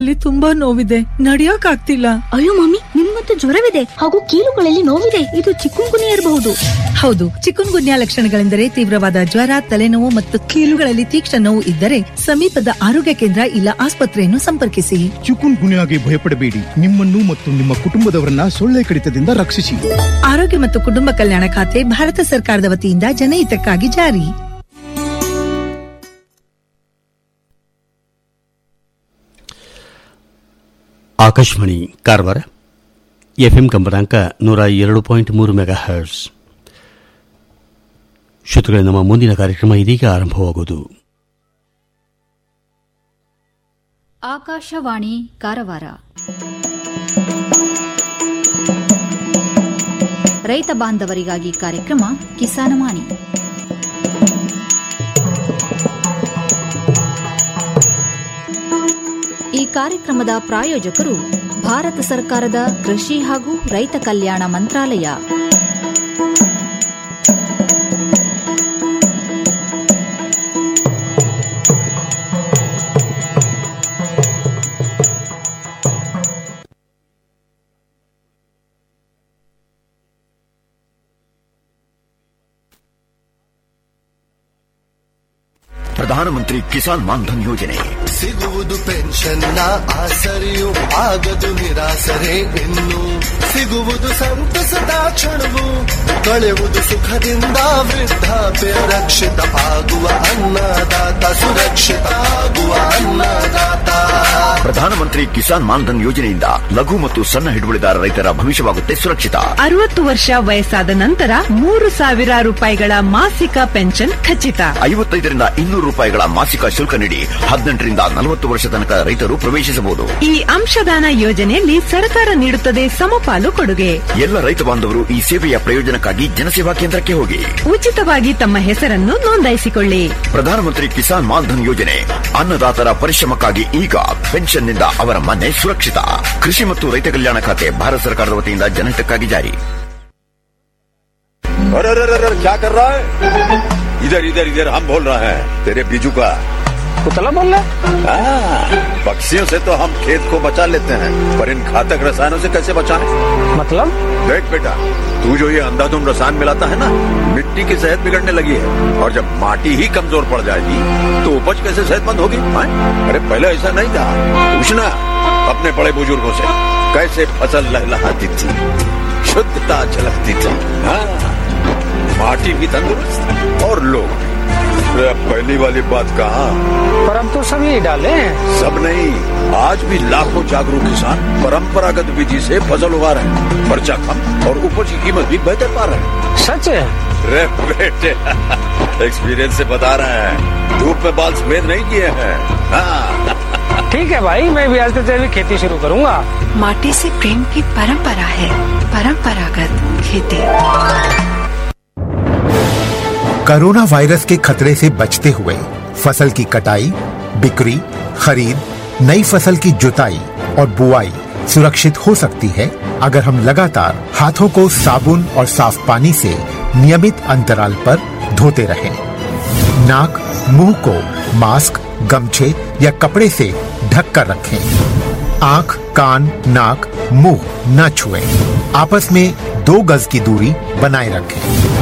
ಕಾಲಲ್ಲಿ ತುಂಬಾ ನೋವಿದೆ ನಡಿಯಕ್ ಆಗ್ತಿಲ್ಲ ಅಯ್ಯೋ ಮಮ್ಮಿ ನಿಮ್ಮಂತೂ ಜ್ವರವಿದೆ ಹಾಗೂ ಕೀಲುಗಳಲ್ಲಿ ನೋವಿದೆ ಇದು ಚಿಕ್ಕುಂಗುನಿ ಇರಬಹುದು ಹೌದು ಚಿಕುನ್ ಗುನ್ಯಾ ಲಕ್ಷಣಗಳೆಂದರೆ ತೀವ್ರವಾದ ಜ್ವರ ತಲೆನೋವು ಮತ್ತು ಕೀಲುಗಳಲ್ಲಿ ತೀಕ್ಷ್ಣ ನೋವು ಇದ್ದರೆ ಸಮೀಪದ ಆರೋಗ್ಯ ಕೇಂದ್ರ ಇಲ್ಲ ಆಸ್ಪತ್ರೆಯನ್ನು ಸಂಪರ್ಕಿಸಿ ಚಿಕುನ್ ಗುನ್ಯಾಗೆ ಭಯಪಡಬೇಡಿ ನಿಮ್ಮನ್ನು ಮತ್ತು ನಿಮ್ಮ ಕುಟುಂಬದವರನ್ನ ಸೊಳ್ಳೆ ಕಡಿತದಿಂದ ರಕ್ಷಿಸಿ ಆರೋಗ್ಯ ಮತ್ತು ಕುಟುಂಬ ಕಲ್ಯಾಣ ಖಾತೆ ಭಾರತ ಸರ್ಕಾರದ ವತಿಯಿಂದ ಜನಹಿತಕ್ಕಾಗಿ ಜಾರಿ ಆಕಾಶವಾಣಿ ಕಾರವಾರ ಎಫ್ಎಂ ಕಂಪನಾಂಕ ನೂರ ಎರಡು ಪಾಯಿಂಟ್ ಮೂರು ಮೆಗಾ ಹರ್ಸ್ ಶ್ರೋತೃಗಳೇ ನಮ್ಮ ಮುಂದಿನ ಕಾರ್ಯಕ್ರಮ ಇದೀಗ ಆರಂಭವಾಗುವುದು ಆಕಾಶವಾಣಿ ಕಾರವಾರ ರೈತ ಬಾಂಧವರಿಗಾಗಿ ಕಾರ್ಯಕ್ರಮ ಕಿಸಾನವಾಣಿ ಈ ಕಾರ್ಯಕ್ರಮದ ಪ್ರಾಯೋಜಕರು ಭಾರತ ಸರ್ಕಾರದ ಕೃಷಿ ಹಾಗೂ ರೈತ ಕಲ್ಯಾಣ ಮಂತ್ರಾಲಯ ಪ್ರಧಾನಮಂತ್ರಿ ಕಿಸಾನ್ ಮಾನ್ಧನ್ ಯೋಜನೆ ಸಿಗುವುದು ಪೆನ್ಷನ್ನ ಆಸರೆಯು ಆಗದು ನಿರಾಸರೆ ಇನ್ನು ಸಿಗುವುದು ಸಂತಸದ ಕ್ಷಣವು ಕಳೆಯುವುದು ಸುಖದಿಂದ ವೃದ್ಧಾಪ್ಯ ರಕ್ಷಿತ ಆಗುವ ಅನ್ನದಾತ ಸುರಕ್ಷಿತ ಆಗುವ ಅನ್ನದಾತ ಪ್ರಧಾನಮಂತ್ರಿ ಕಿಸಾನ್ ಮಾನ್ಧನ್ ಯೋಜನೆಯಿಂದ ಲಘು ಮತ್ತು ಸಣ್ಣ ಹಿಡುವಳಿದಾರ ರೈತರ ಭವಿಷ್ಯವಾಗುತ್ತೆ ಸುರಕ್ಷಿತ ಅರವತ್ತು ವರ್ಷ ವಯಸ್ಸಾದ ನಂತರ ಮೂರು ಸಾವಿರ ರೂಪಾಯಿಗಳ ಮಾಸಿಕ ಪೆನ್ಷನ್ ಖಚಿತ ಐವತ್ತೈದರಿಂದ ಇನ್ನೂರು ರೂಪಾಯಿಗಳ ಮಾಸಿಕ ಶುಲ್ಕ ನೀಡಿ ಹದಿನೆಂಟರಿಂದ ನಲವತ್ತು ವರ್ಷ ತನಕ ರೈತರು ಪ್ರವೇಶಿಸಬಹುದು ಈ ಅಂಶದಾನ ಯೋಜನೆಯಲ್ಲಿ ಸರ್ಕಾರ ನೀಡುತ್ತದೆ ಸಮಪಾಲು ಕೊಡುಗೆ ಎಲ್ಲ ರೈತ ಬಾಂಧವರು ಈ ಸೇವೆಯ ಪ್ರಯೋಜನಕ್ಕಾಗಿ ಜನಸೇವಾ ಕೇಂದ್ರಕ್ಕೆ ಹೋಗಿ ಉಚಿತವಾಗಿ ತಮ್ಮ ಹೆಸರನ್ನು ನೋಂದಾಯಿಸಿಕೊಳ್ಳಿ ಪ್ರಧಾನಮಂತ್ರಿ ಕಿಸಾನ್ ಮಾನ್ಧನ್ ಯೋಜನೆ ಅನ್ನದಾತರ ಪರಿಶ್ರಮಕ್ಕಾಗಿ ಈಗ ಪೆನ್ಷನ್ನಿಂದ ಅವರ ಮನೆ ಸುರಕ್ಷಿತ ಕೃಷಿ ಮತ್ತು ರೈತ ಕಲ್ಯಾಣ ಖಾತೆ ಭಾರತ ಸರ್ಕಾರದ ವತಿಯಿಂದ ಜನಹಿತಕ್ಕಾಗಿ ಜಾರಿ अरे अरे अरे क्या कर रहा है इधर इधर इधर हम बोल रहे हैं तेरे बीजू का कुतला बोल रहा हाँ, पक्षियों से तो हम खेत को बचा लेते हैं पर इन घातक रसायनों से कैसे बचाएं? मतलब देख बेटा तू जो ये अंधाधुंध रसायन मिलाता है ना मिट्टी की सेहत बिगड़ने लगी है और जब माटी ही कमजोर पड़ जाएगी तो उपज कैसे सेहतमंद होगी हाँ? अरे पहले ऐसा नहीं था पूछना अपने बड़े बुजुर्गों से कैसे फसल लहलहाती थी शुद्धता झलकती थी हाँ माटी भी तंदुरुस्त और लोग भी। अरे अब पहली वाली बात कहा पर अब तो सब यही डाले हैं सब नहीं आज भी लाखों जागरूक किसान परंपरागत विधि से फसल उगा रहे हैं खर्चा कम और उपज की कीमत भी बेहतर पा रहे हैं सच है रे बेटे एक्सपीरियंस से बता रहे हैं धूप में बाल सफेद नहीं किए हैं हाँ ठीक है भाई मैं भी आज से तेरी खेती शुरू करूंगा माटी से प्रेम की परंपरा है परंपरागत खेती कोरोना वायरस के खतरे से बचते हुए फसल की कटाई बिक्री खरीद नई फसल की जुताई और बुआई सुरक्षित हो सकती है अगर हम लगातार हाथों को साबुन और साफ पानी से नियमित अंतराल पर धोते रहें। नाक मुंह को मास्क गमछे या कपड़े से ढक कर रखें आंख कान नाक मुंह न छुएं। आपस में दो गज की दूरी बनाए रखें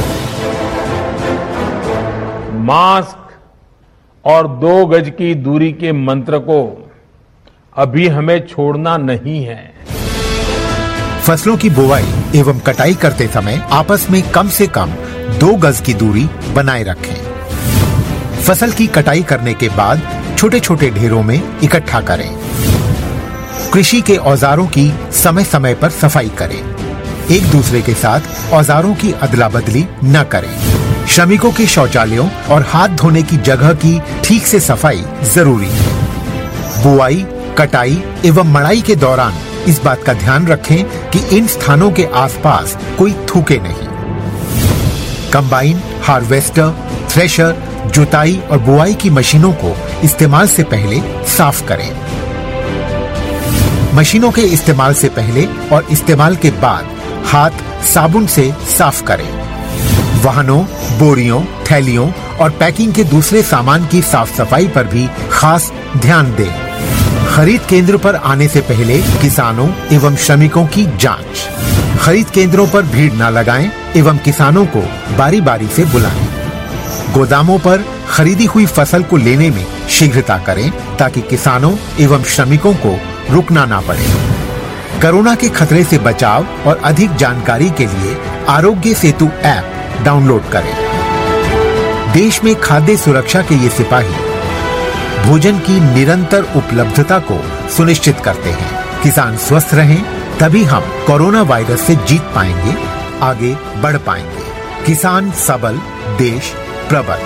मास्क और दो गज की दूरी के मंत्र को अभी हमें छोड़ना नहीं है फसलों की बुवाई एवं कटाई करते समय आपस में कम से कम दो गज की दूरी बनाए रखें फसल की कटाई करने के बाद छोटे छोटे ढेरों में इकट्ठा करें कृषि के औजारों की समय समय पर सफाई करें एक दूसरे के साथ औजारों की अदला बदली न करें श्रमिकों के शौचालयों और हाथ धोने की जगह की ठीक से सफाई जरूरी है बुआई कटाई एवं मड़ाई के दौरान इस बात का ध्यान रखें कि इन स्थानों के आसपास कोई थूके नहीं कंबाइन हार्वेस्टर थ्रेशर जुताई और बुआई की मशीनों को इस्तेमाल से पहले साफ करें मशीनों के इस्तेमाल से पहले और इस्तेमाल के बाद हाथ साबुन से साफ करें वाहनों बोरियों थैलियों और पैकिंग के दूसरे सामान की साफ सफाई पर भी खास ध्यान दें खरीद केंद्र पर आने से पहले किसानों एवं श्रमिकों की जांच खरीद केंद्रों पर भीड़ न लगाएं एवं किसानों को बारी बारी से बुलाएं गोदामों पर खरीदी हुई फसल को लेने में शीघ्रता करें ताकि किसानों एवं श्रमिकों को रुकना ना पड़े कोरोना के खतरे से बचाव और अधिक जानकारी के लिए आरोग्य सेतु ऐप डाउनलोड करें देश में खाद्य सुरक्षा के ये सिपाही भोजन की निरंतर उपलब्धता को सुनिश्चित करते हैं किसान स्वस्थ रहें तभी हम कोरोना वायरस से जीत पाएंगे आगे बढ़ पाएंगे किसान सबल देश प्रबल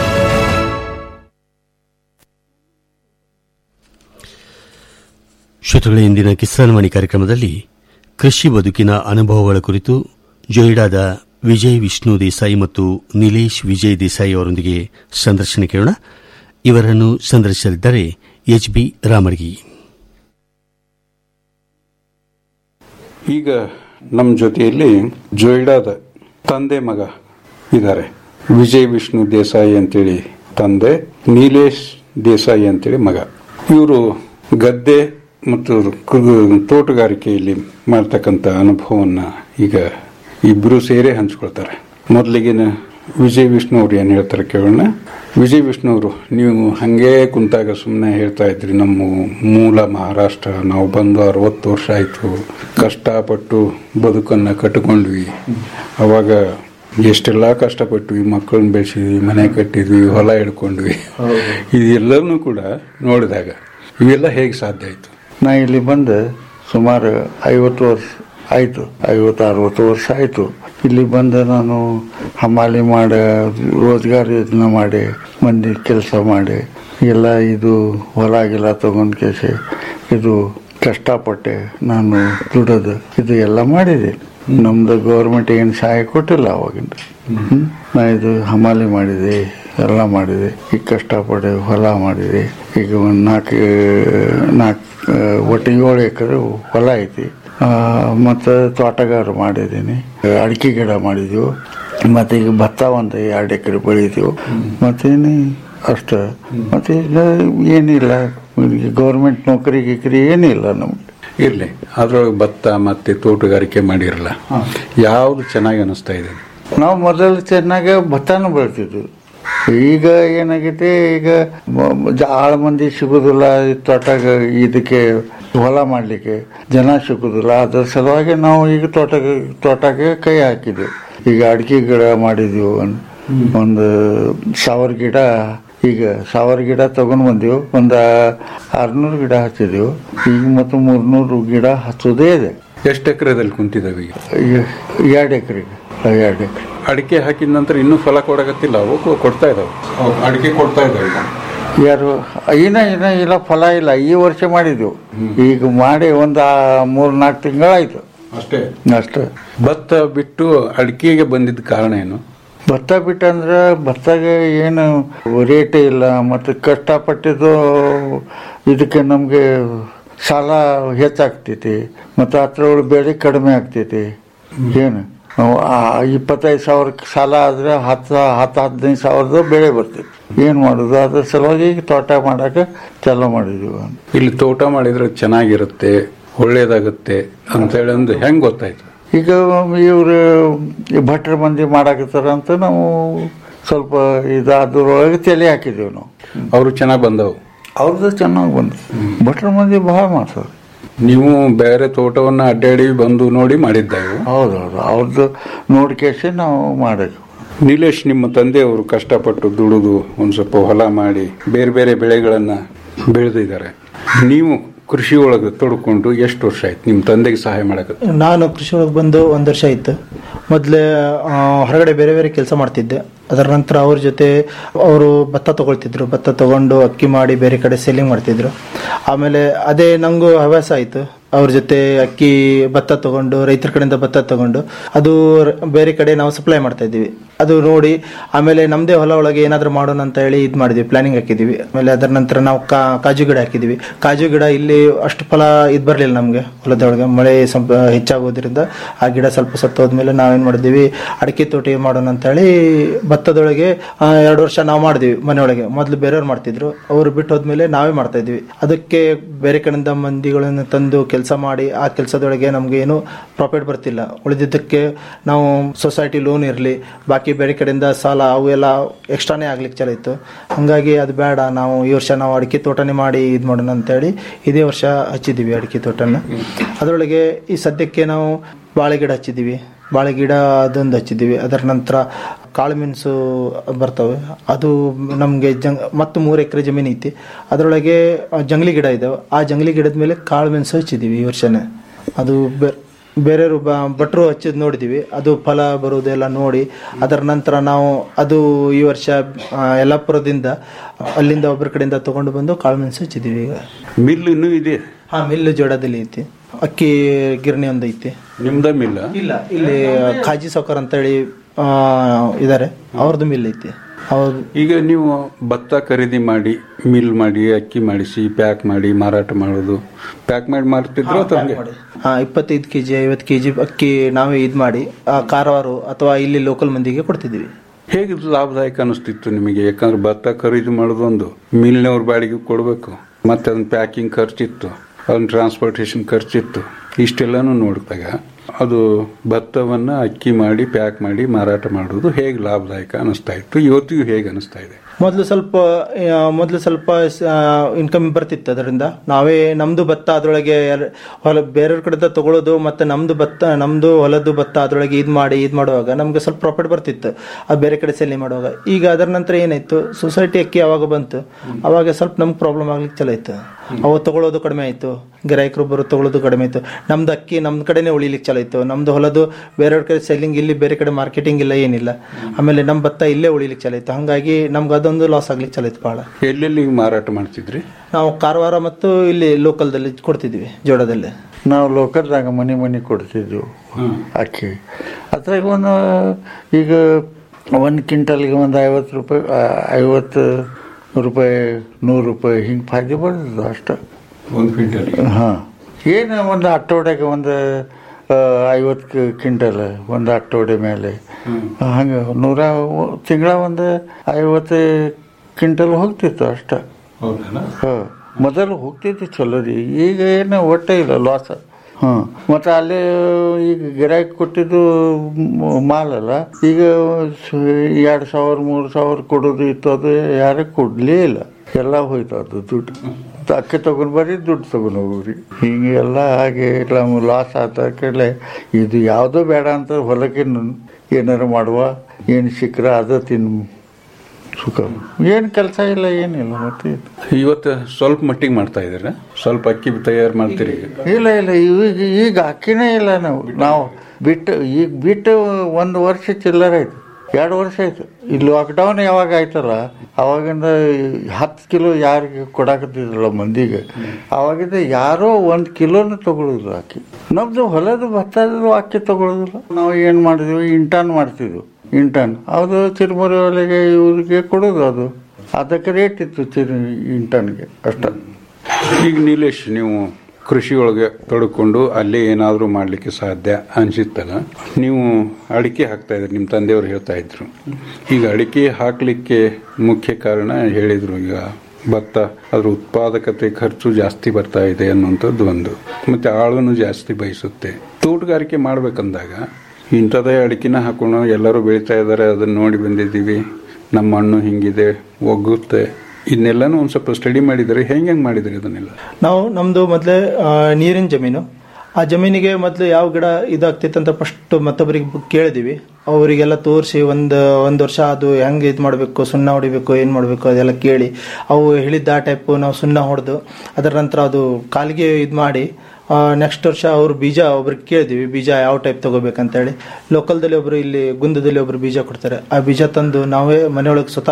ಶ್ರೋತೃಗಳ ಇಂದಿನ ಕಿಸಾನ್ ವಾಣಿ ಕಾರ್ಯಕ್ರಮದಲ್ಲಿ ಕೃಷಿ ಬದುಕಿನ ಅನುಭವಗಳ ಕುರಿತು ಜೊಯ್ಡಾದ ವಿಜಯ್ ವಿಷ್ಣು ದೇಸಾಯಿ ಮತ್ತು ನಿಲೇಶ್ ವಿಜಯ್ ದೇಸಾಯಿ ಅವರೊಂದಿಗೆ ಸಂದರ್ಶನ ಕೇಳೋಣ ಇವರನ್ನು ಸಂದರ್ಶಿಸಲಿದ್ದಾರೆ ಎಚ್ ಬಿ ರಾಮರ್ಗಿ ಈಗ ನಮ್ಮ ಜೊತೆಯಲ್ಲಿ ಜೊಯ್ಡಾದ ತಂದೆ ಮಗ ಇದ್ದಾರೆ ವಿಜಯ್ ವಿಷ್ಣು ದೇಸಾಯಿ ಅಂತೇಳಿ ತಂದೆ ನೀಲೇಶ್ ದೇಸಾಯಿ ಅಂತೇಳಿ ಮಗ ಇವರು ಗದ್ದೆ ಮತ್ತು ಕೃ- ತೋಟಗಾರಿಕೆಯಲ್ಲಿ ಮಾಡ್ತಕ್ಕಂಥ ಅನುಭವವನ್ನ ಈಗ ಇಬ್ಬರು ಸೇರೇ ಹಂಚ್ಕೊಳ್ತಾರೆ ಮೊದಲಿಗಿನ ವಿಜಯ್ ವಿಷ್ಣು ಅವ್ರು ಏನು ಹೇಳ್ತಾರೆ ಕೇಳೋಣ ವಿಜಯ್ ವಿಷ್ಣು ಅವರು ನೀವು ಹಂಗೆ ಕುಂತಾಗ ಸುಮ್ಮನೆ ಹೇಳ್ತಾ ಇದ್ರಿ ನಮ್ಮ ಮೂಲ ಮಹಾರಾಷ್ಟ್ರ ನಾವು ಬಂದು ಅರವತ್ತು ವರ್ಷ ಆಯಿತು ಕಷ್ಟಪಟ್ಟು ಬದುಕನ್ನು ಕಟ್ಟಿಕೊಂಡ್ವಿ ಅವಾಗ ಎಷ್ಟೆಲ್ಲ ಕಷ್ಟಪಟ್ವಿ ಮಕ್ಕಳನ್ನ ಬೆಳೆಸಿದ್ವಿ ಮನೆ ಕಟ್ಟಿದ್ವಿ ಹೊಲ ಹಿಡ್ಕೊಂಡ್ವಿ ಇದೆಲ್ಲನೂ ಕೂಡ ನೋಡಿದಾಗ ಇವೆಲ್ಲ ಹೇಗೆ ಸಾಧ್ಯ ಆಯಿತು ನಾ ಇಲ್ಲಿ ಬಂದು ಸುಮಾರು ಐವತ್ತು ವರ್ಷ ಆಯಿತು ಐವತ್ತು ಅರವತ್ತು ವರ್ಷ ಆಯಿತು ಇಲ್ಲಿ ಬಂದು ನಾನು ಹಮಾಲಿ ಮಾಡಿ ರೋಜ್ಗಾರ ಯೋಜನೆ ಮಾಡಿ ಮಂದಿ ಕೆಲಸ ಮಾಡಿ ಎಲ್ಲ ಇದು ಹೊಲ ಗಿಲ ತಗೊಂಡ್ ಕೇಸಿ ಇದು ಕಷ್ಟಪಟ್ಟೆ ನಾನು ದುಡೋದು ಇದು ಎಲ್ಲ ಮಾಡಿದೆ ನಮ್ದು ಗೌರ್ಮೆಂಟ್ ಏನು ಸಹಾಯ ಕೊಟ್ಟಿಲ್ಲ ಅವಾಗಿಂದ ಹ್ಮ್. ನಾ ಇದು ಹಮಾಲಿ ಮಾಡಿದೆ ಎಲ್ಲ ಮಾಡಿದೆ ಈಗ ಕಷ್ಟಪಟ್ಟೆ ಹೊಲ ಮಾಡಿದೆ ಈಗ ಒಂದು ನಾಲ್ಕು ನಾಲ್ಕು ಒಟ್ಟು ಏಳು ಎಕರೆ ಹೊಲ ಐತಿ ಆ, ಮತ್ತೆ ತೋಟಗಾರ ಮಾಡಿದ್ದೀನಿ ಅಡಿಕೆ ಗಿಡ ಮಾಡಿದ್ವು ಮತ್ತೆ ಈಗ ಭತ್ತ ಒಂದು ಎರಡು ಎಕರೆ ಬೆಳಿತೀವಿ ಮತ್ತೇನು ಅಷ್ಟ ಮತ್ತೆ ಈಗ ಏನಿಲ್ಲ ಗೌರ್ಮೆಂಟ್ ನೌಕರಿ ಗಿಕ್ರಿ ಏನಿಲ್ಲ ನಮ್ಗೆ ಇರ್ಲಿ ಅದ್ರೊಳಗೆ ಭತ್ತ ಮತ್ತೆ ತೋಟಗಾರಿಕೆ ಮಾಡಿರಲ್ಲ ಯಾವ್ದು ಚೆನ್ನಾಗಿ ಅನಿಸ್ತಾ ಇದೆ ನಾವು ಮೊದಲು ಚೆನ್ನಾಗಿ ಭತ್ತನೂ ಬೆಳ್ತಿದ್ವಿ ಈಗ ಏನಾಗೈತೆ ಈಗ ಮ- ಮ- ಆಳ ಮಂದಿ ಸಿಗುದಿಲ್ಲ ಈ ತೋಟಗ ಇದಕ್ಕೆ ಹೊಲ ಮಾಡ್ಲಿಕ್ಕೆ ಜನ ಸಿಗುದಿಲ್ಲ ಅದ್ರ ಸಲುವಾಗಿ ನಾವು ಈಗ ತೋಟ ತೋಟಕ್ಕೆ ಕೈ ಹಾಕಿದ್ವಿ ಈಗ ಅಡಿಕೆ ಗಿಡ ಮಾಡಿದ್ವಿ ಒಂದ್ ಒಂದು ಸಾವಿರ ಗಿಡ ಈಗ ಸಾವಿರ ಗಿಡ ತಗೊಂಡ್ ಬಂದಿವಿ ಒಂದ ಆರ್ನೂರು ಗಿಡ ಹಚ್ಚಿದೀವಿ ಈಗ ಮತ್ತು ಮೂರ್ನೂರು ಗಿಡ ಹಚ್ಚೋದೇ ಇದೆ ಎಷ್ಟು ಎಕರೆದಲ್ಲಿ ಕುಂತಿದಾವೆ ಈಗ ಎರಡು ಎಕರೆಗೆ ಎರಡು ಎಕರೆ ಅಡಿಕೆ ಹಾಕಿದ ನಂತರ ಇನ್ನೂ ಫಲ ಕೊಡಕತ್ತಿಲ್ಲ ಅವು ಕೊ- ಕೊಡ್ತಾ ಇದಾವೆ ಅಡಿಕೆ ಕೊಡ್ತಾ ಇದಾವೆ ಯಾರು ಇನ್ನ ಇನ್ನ ಇಲ್ಲ ಫಲ ಇಲ್ಲ ಈ ವರ್ಷ ಮಾಡಿದ್ವು ಈಗ ಮಾಡಿ ಒಂದು ಮೂರ್ ನಾಲ್ಕು ತಿಂಗಳಾಯ್ತು ಅಷ್ಟೇ ಅಷ್ಟೇ ಭತ್ತ ಬಿಟ್ಟು ಅಡಿಕೆಗೆ ಬಂದಿದ್ದ ಕಾರಣ ಏನು ಭತ್ತ ಬಿಟ್ಟಂದ್ರೆ ಭತ್ತಗೆ ಏನು ರೇಟ್ ಇಲ್ಲ ಮತ್ತು ಕಷ್ಟಪಟ್ಟಿದ್ದು ಇದಕ್ಕೆ ನಮಗೆ ಸಾಲ ಹೆಚ್ಚಾಗ್ತೈತಿ ಮತ್ತು ಅದ್ರೊಳಗೆ ಬೆಳೆ ಕಡಿಮೆ ಆಗ್ತೈತಿ ಏನು ನಾವು ಆ ಇಪ್ಪತ್ತೈದು ಸಾವಿರ ಸಾಲ ಆದ್ರೆ ಹತ್ತು ಹತ್ತು ಹದಿನೈದು ಸಾವಿರದ ಬೆಳೆ ಬರ್ತೈತಿ ಏನು ಮಾಡೋದು ಅದ್ರ ಸಲುವಾಗಿ ಈಗ ತೋಟ ಮಾಡಕ್ಕೆ ಚಾಲೂ ಮಾಡಿದ್ವಿ ಇಲ್ಲಿ ತೋಟ ಮಾಡಿದ್ರೆ ಚೆನ್ನಾಗಿರುತ್ತೆ ಒಳ್ಳೇದಾಗುತ್ತೆ ಅಂತ ಹೇಳಿ ಒಂದು ಹೆಂಗ್ ಗೊತ್ತಾಯ್ತು ಈಗ ಇವರು ಭಟ್ರ ಮಂದಿ ಮಾಡಾಕತ್ತಾರ ಅಂತ ನಾವು ಸ್ವಲ್ಪ ಇದು ಅದ್ರೊಳಗೆ ತಲೆ ಹಾಕಿದ್ದೀವಿ ನಾವು ಅವರು ಚೆನ್ನಾಗಿ ಬಂದವು ಅವ್ರದ್ದು ಚೆನ್ನಾಗಿ ಬಂದು ಭಟ್ರ ಮಂದಿ ಬಹಳ ಮಾಡ್ತಾರೆ ನೀವು ಬೇರೆ ತೋಟವನ್ನ ಅಡ್ಡಾಡಿ ಬಂದು ನೋಡಿ ಮಾಡಿದ್ದಾವೆ ಹೌದೌದು ಅವ್ರದ್ದು ನೋಡ್ಕೇಸಿ ನಾವು ಮಾಡಿದ್ವಿ ನೀಲೇಶ್ ನಿಮ್ಮ ತಂದೆಯವರು ಕಷ್ಟಪಟ್ಟು ದುಡಿದು ಒಂದು ಸ್ವಲ್ಪ ಹೊಲ ಮಾಡಿ ಬೇರೆ ಬೇರೆ ಬೆಳೆಗಳನ್ನ ಬೆಳೆದಿದ್ದಾರೆ ನೀವು ಕೃಷಿ ಒಳಗೆ ತೊಡ್ಕೊಂಡು ಎಷ್ಟು ವರ್ಷ ಆಯ್ತು ನಿಮ್ಮ ತಂದೆಗೆ ಸಹಾಯ ಮಾಡಕ್ಕೆ ನಾನು ಕೃಷಿ ಒಳಗೆ ಬಂದು ಒಂದು ವರ್ಷ ಆಯಿತು ಮೊದಲೇ ಹೊರಗಡೆ ಬೇರೆ ಬೇರೆ ಕೆಲಸ ಮಾಡ್ತಿದ್ದೆ ಅದರ ನಂತರ ಅವ್ರ ಜೊತೆ ಅವರು ಭತ್ತ ತಗೊಳ್ತಿದ್ರು ಭತ್ತ ತಗೊಂಡು ಅಕ್ಕಿ ಮಾಡಿ ಬೇರೆ ಕಡೆ ಸೆಲ್ಲಿಂಗ್ ಮಾಡ್ತಿದ್ರು ಆಮೇಲೆ ಅದೇ ನಂಗೂ ಹವ್ಯಾಸ ಆಯಿತು ಅವ್ರ ಜೊತೆ ಅಕ್ಕಿ ಭತ್ತ ತಗೊಂಡು ರೈತರ ಕಡೆಯಿಂದ ಭತ್ತ ತಗೊಂಡು ಅದು ರ- ಬೇರೆ ಕಡೆ ನಾವು ಸಪ್ಲೈ ಮಾಡ್ತಾ ಇದ್ದೀವಿ ಅದು ನೋಡಿ ಆಮೇಲೆ ನಮ್ಮದೇ ಹೊಲ ಒಳಗೆ ಏನಾದರೂ ಮಾಡೋಣ ಅಂತ ಹೇಳಿ ಇದು ಮಾಡಿದ್ವಿ ಪ್ಲಾನಿಂಗ್ ಹಾಕಿದ್ವಿ ಆಮೇಲೆ ಅದರ ನಂತರ ನಾವು ಕಾ ಕಾಜು ಗಿಡ ಹಾಕಿದ್ವಿ ಕಾಜು ಗಿಡ ಇಲ್ಲಿ ಅಷ್ಟು ಫಲ ಇದು ಬರಲಿಲ್ಲ ನಮಗೆ ಹೊಲದೊಳಗೆ ಮಳೆ ಸ್ವಲ್ಪ ಹೆಚ್ಚಾಗೋದ್ರಿಂದ ಆ ಗಿಡ ಸ್ವಲ್ಪ ಸತ್ತು ಹೋದ್ಮೇಲೆ ನಾವೇನು ಮಾಡಿದ್ವಿ ಅಡಿಕೆ ತೋಟ ಮಾಡೋಣ ಅಂತ ಹೇಳಿ ಭತ್ತದೊಳಗೆ ಆ, ಎರಡು ವರ್ಷ ನಾವು ಮಾಡಿದ್ವಿ ಮನೆಯೊಳಗೆ ಮೊದಲು ಬೇರೆಯವ್ರು ಮಾಡ್ತಿದ್ರು ಅವರು ಬಿಟ್ಟು ಹೋದ್ಮೇಲೆ ನಾವೇ ಮಾಡ್ತಾ ಇದ್ವಿ ಅದಕ್ಕೆ ಬೇರೆ ಕಡೆಯಿಂದ ಮಂದಿಗಳನ್ನು ತಂದು ಕೆಲಸ ಮಾಡಿ ಆ ಕೆಲಸದೊಳಗೆ ನಮ್ಗೆ ಏನು ಪ್ರಾಫಿಟ್ ಬರ್ತಿಲ್ಲ ಉಳಿದಿದ್ದಕ್ಕೆ ನಾವು ಸೊಸೈಟಿ ಲೋನ್ ಇರಲಿ ಬಾಕಿ ಬೇರೆ ಕಡೆಯಿಂದ ಸಾಲ ಅವು ಎಲ್ಲ ಎಕ್ಸ್ಟ್ರಾನೇ ಆಗ್ಲಿಕ್ಕೆ ಚಲ ಇತ್ತು ಹಂಗಾಗಿ ಅದು ಬೇಡ ನಾವು ಈ ವರ್ಷ ನಾವು ಅಡಿಕೆ ತೋಟನೇ ಮಾಡಿ ಇದು ಮಾಡೋಣ ಅಂತೇಳಿ ಇದೇ ವರ್ಷ ಹಚ್ಚಿದ್ದೀವಿ ಅಡಿಕೆ ತೋಟನ ಅದರೊಳಗೆ ಈ ಸದ್ಯಕ್ಕೆ ನಾವು ಬಾಳೆ ಗಿಡ ಹಚ್ಚಿದ್ದೀವಿ ಬಾಳೆ ಗಿಡ ಅದೊಂದು ಹಚ್ಚಿದ್ದೀವಿ ಅದರ ನಂತರ ಕಾಳುಮೆಣಸು ಬರ್ತವೆ ಅದು ನಮಗೆ ಜಂಗ್ ಮತ್ತು ಮೂರು ಎಕರೆ ಜಮೀನು ಐತಿ ಅದರೊಳಗೆ ಆ ಜಂಗ್ಲಿ ಗಿಡ ಇದಾವೆ ಆ ಜಂಗ್ಲಿ ಗಿಡದ ಮೇಲೆ ಕಾಳುಮೆಣಸು ಹಚ್ಚಿದ್ದೀವಿ ಈ ವರ್ಷನೇ ಅದು ಬೆ ಬೇರೆಯವರು ಬ ಭಟ್ರು ಹಚ್ಚಿದ್ ನೋಡಿದ್ದೀವಿ ಅದು ಫಲ ಬರುವುದೆಲ್ಲ ನೋಡಿ ಅದರ ನಂತರ ನಾವು ಅದು ಈ ವರ್ಷ ಆ, ಯಲ್ಲಾಪುರದಿಂದ ಅಲ್ಲಿಂದ ಒಬ್ಬರ ಕಡೆಯಿಂದ ತಗೊಂಡು ಬಂದು ಕಾಳುಮೆಣಸು ಹಚ್ಚಿದ್ದೀವಿ ಈಗ ಮಿಲ್ ಇನ್ನೂ ಇದೆ ಹಾಂ ಮಿಲ್ಲು ಜೋಡದಲ್ಲಿ ಐತಿ ಅಕ್ಕಿ ಗಿರಣಿ ಒಂದು ಐತಿ ನಿಮ್ದ ಮಿಲ್ಲ ಇಲ್ಲ ಇಲ್ಲಿ ಖಾಜಿ ಸೌಕರ್ ಅಂತ ಹೇಳಿ ಇದಾರೆ ಅವ್ರದ್ದು ಮಿಲ್ ಐತಿ ಅವ್ರ ಈಗ ನೀವು ಭತ್ತ ಖರೀದಿ ಮಾಡಿ ಮಿಲ್ ಮಾಡಿ ಅಕ್ಕಿ ಮಾಡಿಸಿ ಪ್ಯಾಕ್ ಮಾಡಿ ಮಾರಾಟ ಮಾಡೋದು ಪ್ಯಾಕ್ ಮಾಡಿ ಮಾರ್ತಿದ್ರು ಅಥವಾ ಹಂಗೆ ಹಾ ಇಪ್ಪತ್ತೈದು ಕೆಜಿ ಐವತ್ತು ಕೆಜಿ ಅಕ್ಕಿ ನಾವೇ ಇದು ಮಾಡಿ ಆ ಕಾರವಾರ ಅಥವಾ ಇಲ್ಲಿ ಲೋಕಲ್ ಮಂದಿಗೆ ಕೊಡ್ತಿದ್ವಿ ಹೇಗೆ ಇದು ಲಾಭದಾಯಕ ಅನಿಸ್ತಿತ್ತು ನಿಮಗೆ ಯಾಕಂದ್ರೆ ಭತ್ತ ಖರೀದಿ ಮಾಡೋದು ಒಂದು ಮಿಲ್ನವ್ರ ಬಾಡಿಗೆ ಕೊಡಬೇಕು ಮತ್ತೆ ಅದನ್ನ ಪ್ಯಾಕಿಂಗ್ ಖರ್ಚಿತ್ತು ಅದನ್ನ ಟ್ರಾನ್ಸ್ಪೋರ್ಟೇಷನ್ ಖರ್ಚಿತ್ತು ಇಷ್ಟೆಲ್ಲನೂ ನೋಡಿದಾಗ ಅದು ಭತ್ತವನ್ನ ಅಕ್ಕಿ ಮಾಡಿ ಪ್ಯಾಕ್ ಮಾಡಿ ಮಾರಾಟ ಮಾಡೋದು ಹೇಗೆ ಲಾಭದಾಯಕ ಅನಿಸ್ತಾ ಇತ್ತು ಇವತ್ತಿಗೂ ಹೇಗೆ ಅನಿಸ್ತಾ ಇದೆ ಮೊದಲು ಸ್ವಲ್ಪ ಆ, ಮೊದಲು ಸ್ವಲ್ಪ ಇನ್ಕಮ್ ಬರ್ತಿತ್ತು ಅದರಿಂದ ನಾವೇ ನಮ್ದು ಭತ್ತ ಅದರೊಳಗೆ ಎರ್- ಹೊಲ ಬೇರೆಯವ್ರ ಕಡೆದ ತಗೊಳ್ಳೋದು ಮತ್ತೆ ನಮ್ದು ಭತ್ತ ನಮ್ದು ಹೊಲದ್ದು ಭತ್ತ ಅದರೊಳಗೆ ಇದು ಮಾಡಿ ಇದು ಮಾಡುವಾಗ ನಮ್ಗೆ ಸ್ವಲ್ಪ ಪ್ರಾಫಿಟ್ ಬರ್ತಿತ್ತು ಅದು ಬೇರೆ ಕಡೆ ಸೆಲ್ಲಿ ಮಾಡುವಾಗ ಈಗ ಅದರ ನಂತರ ಏನಾಯ್ತು ಸೊಸೈಟಿ ಅಕ್ಕಿ ಯಾವಾಗ ಬಂತು ಅವಾಗ ಸ್ವಲ್ಪ ನಮ್ಗೆ ಪ್ರಾಬ್ಲಮ್ ಆಗ್ಲಿಕ್ಕೆ ಚಲೋ ಆಯ್ತು ಅವು ತಗೊಳ್ಳೋದು ಕಡಿಮೆ ಆಯ್ತು ಗಿರಾಯಕರು ಬರೋ ತಗೊಳ್ಳೋದು ಕಡಿಮೆ ಆಯ್ತು ನಮ್ದು ಅಕ್ಕಿ ನಮ್ಮ ಕಡೆನೇ ಉಳಿಲಿಕ್ಕೆ ಚಲೋ ಆಯ್ತು ನಮ್ದು ಹೊಲದು ಬೇರೆಯವ್ರ ಕಡೆ ಸೆಲ್ಲಿಂಗ್ ಇಲ್ಲಿ ಬೇರೆ ಕಡೆ ಮಾರ್ಕೆಟಿಂಗ್ ಇಲ್ಲ ಏನಿಲ್ಲ ಆಮೇಲೆ ನಮ್ಮ ಭತ್ತ ಇಲ್ಲೇ ಉಳಿಲಿಕ್ಕೆ ಚಲೋ ಆಯ್ತು ಹಂಗಾಗಿ ನಮ್ಗೆ ಅದೊಂದು ಲಾಸ್ ಆಗ್ಲಿಕ್ಕೆ ಚಲೋ ಆಯ್ತು ಭಾಳ ಎಲ್ಲೆಲ್ಲಿ ಮಾರಾಟ ಮಾಡ್ತಿದ್ರಿ ನಾವು ಕಾರವಾರ ಮತ್ತು ಇಲ್ಲಿ ಲೋಕಲ್ದಲ್ಲಿ ಕೊಡ್ತಿದ್ವಿ ಜೋಡದಲ್ಲಿ ನಾವು ಲೋಕಲ್ದಾಗ ಮನೆ ಮನೆ ಕೊಡ್ತಿದ್ವು ಅಕ್ಕಿ ಅದ್ರಾಗ ಒಂದು ಈಗ ಒಂದು ಕ್ವಿಂಟಲ್ಗೆ ಒಂದು ಐವತ್ತು ರೂಪಾಯಿ ಆ, ಐವತ್ತು ರೂಪಾಯಿ ನೂರು ರೂಪಾಯಿ ಹಿಂಗೆ ಫಾಯ್ದೆ ಬರ್ತದೆ ಅಷ್ಟ ಒಂದು ಕ್ವಿಂಟಲ್ ಹಾಂ ಏನು ಒಂದು ಅಟ್ಟೋಡೆಗೆ ಒಂದು ಐವತ್ತು ಕ್ವಿಂಟಲ್ ಒಂದು ಅಟ್ಟೋಡೆ ಮೇಲೆ ಹಂಗೆ ನೂರ ತಿಂಗಳ ಒಂದು ಐವತ್ತು ಕ್ವಿಂಟಲ್ ಹೋಗ್ತಿತ್ತು ಅಷ್ಟ ಹಾಂ ಮೊದಲು ಹೋಗ್ತಿತ್ತು ಚಲೋ ರೀ ಈಗ ಏನು ಒಟ್ಟೆ ಇಲ್ಲ ಲಾಸ್ ಹಾಂ ಮತ್ತು ಅಲ್ಲೇ ಈಗ ಗಿರಾಕಿ ಕೊಟ್ಟಿದ್ದು ಮ- ಮಾಲ್ ಅಲ್ಲ ಈಗ ಎರಡು ಸಾವಿರ ಮೂರು ಸಾವಿರ ಕೊಡೋದು ಇತ್ತು ಅದು ಯಾರು ಕೊಡಲೇ ಇಲ್ಲ ಎಲ್ಲ ಹೋಯ್ತು ಅದು ದುಡ್ಡು ಅಕ್ಕಿ ತಗೊಂಡ್ ಬರ್ರಿ ದುಡ್ಡು ತಗೊಂಡ್ ಹೋಗ್ರಿ ಹಿಂಗೆ ಎಲ್ಲ ಹಾಗೆ ನಮ್ಗೆ ಲಾಸ್ ಆದ ಕಡೆ ಇದು ಯಾವುದೋ ಬೇಡ ಅಂತ ಹೊಲಕ್ಕೆ ನ- ಏನಾರು ಮಾಡುವ ಏನು ಸಿಕ್ಕರ ಅದು ತಿನ್ ಸುಖ ಏನು ಕೆಲಸ ಇಲ್ಲ ಏನಿಲ್ಲ ಮತ್ತೆ ಇವತ್ತು ಸ್ವಲ್ಪ ಮಟ್ಟಿಗೆ ಮಾಡ್ತಾ ಇದ್ದೀರಾ ಸ್ವಲ್ಪ ಅಕ್ಕಿ ತಯಾರು ಮಾಡ್ತೀರಿ ಈಗ ಇಲ್ಲ ಇಲ್ಲ ಈಗ ಈಗ ಅಕ್ಕಿನೇ ಇಲ್ಲ ನಾವು ನಾವು ಬಿಟ್ಟು ಈಗ ಬಿಟ್ಟು ಒಂದು ವರ್ಷ ಚಿಲ್ಲರ ಆಯ್ತು ಎರಡು ವರ್ಷ ಆಯ್ತು ಇಲ್ಲಿ ಲಾಕ್ಡೌನ್ ಯಾವಾಗ ಆಯ್ತಲ್ಲ ಅವಾಗಿಂದ ಹತ್ತು ಕಿಲೋ ಯಾರಿಗೆ ಕೊಡಾಕತ್ತಿದ್ರಲ್ಲ ಮಂದಿಗೆ ಅವಾಗಿಂದ ಯಾರೋ ಒಂದು ಕಿಲೋನ ತಗೊಳ್ಳೋದಿಲ್ಲ ಅಕ್ಕಿ ನಮ್ದು ಹೊಲದ ಭತ್ತದ ಅಕ್ಕಿ ತಗೊಳ್ಳೋದಿಲ್ಲ ನಾವು ಏನು ಮಾಡಿದ್ವಿ ಇಂಟನ್ ಮಾಡ್ತಿದ್ವಿ ಇಂಟನ್ ಅದು ಚಿರುಮುರಿ ಒಲೆಗೆ ಇವ್ರಿಗೆ ಕೊಡೋದು ಅದು ಅದಕ್ಕೆ ರೇಟ್ ಇತ್ತು ಚಿರು ಇಂಟನ್ಗೆ ಅಷ್ಟ ಈಗ ನೀಲೇಶ್ ನೀವು ಕೃಷಿ ಒಳಗೆ ತೊಡ್ಕೊಂಡು ಅಲ್ಲೇ ಏನಾದರೂ ಮಾಡಲಿಕ್ಕೆ ಸಾಧ್ಯ ಅನಿಸುತ್ತಲ್ಲ ನೀವು ಅಡಿಕೆ ಹಾಕ್ತಾ ಇದ್ರಿ ನಿಮ್ಮ ತಂದೆಯವರು ಹೇಳ್ತಾ ಇದ್ರು ಈಗ ಅಡಿಕೆ ಹಾಕಲಿಕ್ಕೆ ಮುಖ್ಯ ಕಾರಣ ಹೇಳಿದ್ರು ಈಗ ಭತ್ತ ಅದ್ರ ಉತ್ಪಾದಕತೆ ಖರ್ಚು ಜಾಸ್ತಿ ಬರ್ತಾ ಇದೆ ಅನ್ನುವಂಥದ್ದು ಒಂದು ಮತ್ತೆ ಆಳುನು ಜಾಸ್ತಿ ಬಯಸುತ್ತೆ ತೋಟಗಾರಿಕೆ ಮಾಡ್ಬೇಕಂದಾಗ ಇಂಥದೇ ಅಡಿಕೆನ ಹಾಕೊಂಡು ಎಲ್ಲರೂ ಬೆಳೀತಾ ಇದ್ದಾರೆ ಅದನ್ನ ನೋಡಿ ಬಂದಿದ್ದೀವಿ ನಮ್ಮ ಮಣ್ಣು ಹಿಂಗಿದೆ ಒಗ್ಗುತ್ತೆ ಇದನ್ನೆಲ್ಲನೂ ಒಂದು ಸ್ವಲ್ಪ ಸ್ಟಡಿ ಮಾಡಿದರೆ ಹೆಂಗೆ ಹೆಂಗೆ ಮಾಡಿದ್ರಿ ಅದನ್ನೆಲ್ಲ ನಾವು ನಮ್ದು ಮೊದಲೇ ನೀರಿನ ಜಮೀನು ಆ ಜಮೀನಿಗೆ ಮೊದಲು ಯಾವ ಗಿಡ ಇದಾಗ್ತಿತ್ತು ಅಂತ ಫಸ್ಟ್ ಮತ್ತೊಬ್ಬರಿಗೆ ಕೇಳಿದೀವಿ ಅವರಿಗೆಲ್ಲ ತೋರಿಸಿ ಒಂದು ಒಂದು ವರ್ಷ ಅದು ಹೆಂಗೆ ಇದು ಮಾಡಬೇಕು ಸುಣ್ಣ ಹೊಡಿಬೇಕು ಏನು ಮಾಡಬೇಕು ಅದೆಲ್ಲ ಕೇಳಿ ಅವು ಹೇಳಿದ್ದ ಆ ಟೈಪು ನಾವು ಸುಣ್ಣ ಹೊಡೆದು ಅದರ ನಂತರ ಅದು ಕಾಲಿಗೆ ಇದು ಮಾಡಿ ನೆಕ್ಸ್ಟ್ ವರ್ಷ ಅವ್ರು ಬೀಜ ಒಬ್ರಿಗೆ ಕೇಳಿದ್ವಿ ಬೀಜ ಯಾವ ಟೈಪ್ ತಗೋಬೇಕಂತೇಳಿ ಲೋಕಲ್ದಲ್ಲಿ ಒಬ್ರು ಇಲ್ಲಿ ಗುಂದದಲ್ಲಿ ಒಬ್ರು ಬೀಜ ಕೊಡ್ತಾರೆ ಆ ಬೀಜ ತಂದು ನಾವೇ ಮನೆಯೊಳಗೆ ಸ್ವತಃ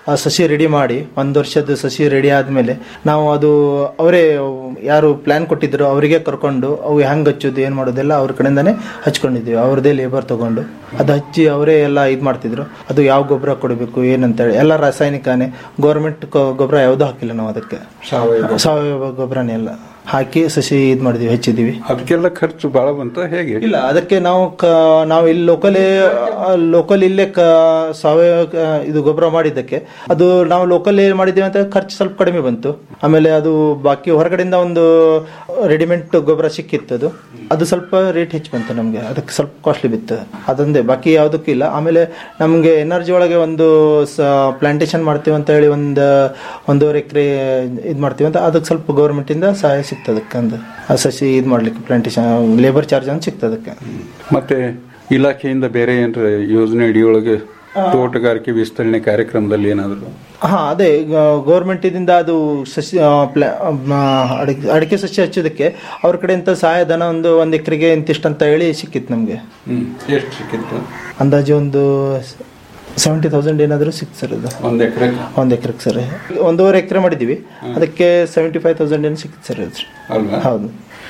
ಆ ಸಸಿ ರೆಡಿ ಮಾಡಿ ಒಂದು ವರ್ಷದ ಸಸಿ ರೆಡಿ ಆದ್ಮೇಲೆ ನಾವು ಅದು ಅವರೇ ಯಾರು ಪ್ಲಾನ್ ಕೊಟ್ಟಿದ್ರು ಅವರಿಗೆ ಕರ್ಕೊಂಡು ಅವು ಹೆಂಗ್ ಹಚ್ಚೋದು ಏನ್ ಮಾಡೋದೆಲ್ಲ ಅವ್ರ ಕಡೆಯಿಂದಾನೆ ಹಚ್ಕೊಂಡಿದ್ವಿ ಅವ್ರದೇ ಲೇಬರ್ ತಗೊಂಡು ಅದು ಹಚ್ಚಿ ಅವರೇ ಎಲ್ಲ ಇದು ಮಾಡ್ತಿದ್ರು ಅದು ಯಾವ ಗೊಬ್ಬರ ಕೊಡಬೇಕು ಏನಂತೇಳಿ ಎಲ್ಲ ರಾಸಾಯನಿಕನೇ ಗೌರ್ಮೆಂಟ್ ಗೊಬ್ಬರ ಯಾವುದೂ ಹಾಕಿಲ್ಲ ನಾವು ಅದಕ್ಕೆ ಸಾವಯವ ಸಾವಯವ ಗೊಬ್ಬರನೇ ಎಲ್ಲ ಹಾಕಿ ಸಸಿ ಇದು ಮಾಡಿದ್ವಿ ಹೆಚ್ಚಿದೀವಿ ಅದಕ್ಕೆಲ್ಲ ಖರ್ಚು ಬಹಳ ಬಂತ ಹೇಗೆ ಇಲ್ಲ ಅದಕ್ಕೆ ನಾವು ಕ ನಾವು ಇಲ್ಲಿ ಲೋಕಲ್ ಲೋಕಲ್ ಇಲ್ಲೇ ಕ ಸಾವಯವ ಕ- ಇದು ಗೊಬ್ಬರ ಮಾಡಿದ್ದಕ್ಕೆ ಅದು ನಾವು ಲೋಕಲ್ ಮಾಡಿದ್ದೀವಿ ಅಂತ ಖರ್ಚು ಸ್ವಲ್ಪ ಕಡಿಮೆ ಬಂತು ಆಮೇಲೆ ಅದು ಬಾಕಿ ಹೊರಗಡೆಯಿಂದ ಒಂದು ರೆಡಿಮೇಡ್ ಗೊಬ್ಬರ ಸಿಕ್ಕಿತ್ತು ಅದು ಅದು ಸ್ವಲ್ಪ ರೇಟ್ ಹೆಚ್ಚು ಬಂತು ನಮಗೆ ಅದಕ್ಕೆ ಸ್ವಲ್ಪ ಕಾಸ್ಟ್ಲಿ ಬಿತ್ತು ಅದೊಂದೇ ಬಾಕಿ ಯಾವುದಕ್ಕೂ ಇಲ್ಲ ಆಮೇಲೆ ನಮಗೆ ಎನರ್ಜಿ ಒಳಗೆ ಒಂದು ಪ್ಲಾಂಟೇಶನ್ ಮಾಡ್ತೀವಿ ಅಂತ ಹೇಳಿ ಒಂದು ಒಂದೂವರೆ ಎಕರೆ ಇದು ಮಾಡ್ತೀವಿ ಅಂತ ಅದಕ್ಕೆ ಸ್ವಲ್ಪ ಗೌರ್ಮೆಂಟಿಂದ ಸಹಾಯ ಸಿಗ್ತದೆ ಅದಕ್ಕೆ ಒಂದು ಆ ಸಸಿ ಇದು ಮಾಡ್ಲಿಕ್ಕೆ ಪ್ಲಾಂಟೇಶನ್ ಲೇಬರ್ ಚಾರ್ಜ್ ಅಂತ ಸಿಗ್ತದೆ ಅದಕ್ಕೆ ಮತ್ತೆ ಇಲಾಖೆಯಿಂದ ಬೇರೆ ಏನಾರ ಯೋಜನೆ ಅಡಿಯೊಳಗೆ ತೋಟಗಾರಿಕೆ ವಿಸ್ತರಣೆ ಕಾರ್ಯಕ್ರಮದಲ್ಲಿ ಏನಾದ್ರು ಹಾ ಅದೇ ಗೌರ್ಮೆಂಟ್ ಇದರಿಂದ ಅದು ಸಸಿ ಆ, ಪ್ಲಾ- ಆ, ಅಡಿಕೆ ಅಡಿಕೆ ಸಸಿ ಹಚ್ಚೋದಕ್ಕೆ ಅವ್ರ ಕಡೆಯಿಂದ ಸಹಾಯಧನ ಒಂದು ಒಂದ್ ಎಕರೆಗೆ ಇಂತಿಷ್ಟು ಅಂತ ಹೇಳಿ ಸಿಕ್ಕಿತ್ತು ನಮಗೆ ಎಷ್ಟು ಸಿಕ್ಕಿತ್ತು ಅಂದಾಜು ಒಂದು ಸೆವೆಂಟಿ ತೌಸಂಡ್ ಏನಾದರೂ ಸಿಕ್ತು ಸರ್ ಅದು ಒಂದ್ ಎಕರೆ ಒಂದ್ ಎಕರೆಗೆ ಸರ್ ಒಂದೂವರೆ ಎಕರೆ ಮಾಡಿದ್ದೀವಿ ಅದಕ್ಕೆ ಸೆವೆಂಟಿ ಫೈವ್ ತೌಸಂಡ್ ಏನು ಸಿಕ್ತು ಸರ್ ಅದು ಅಲ್ವಾ ಹೌದು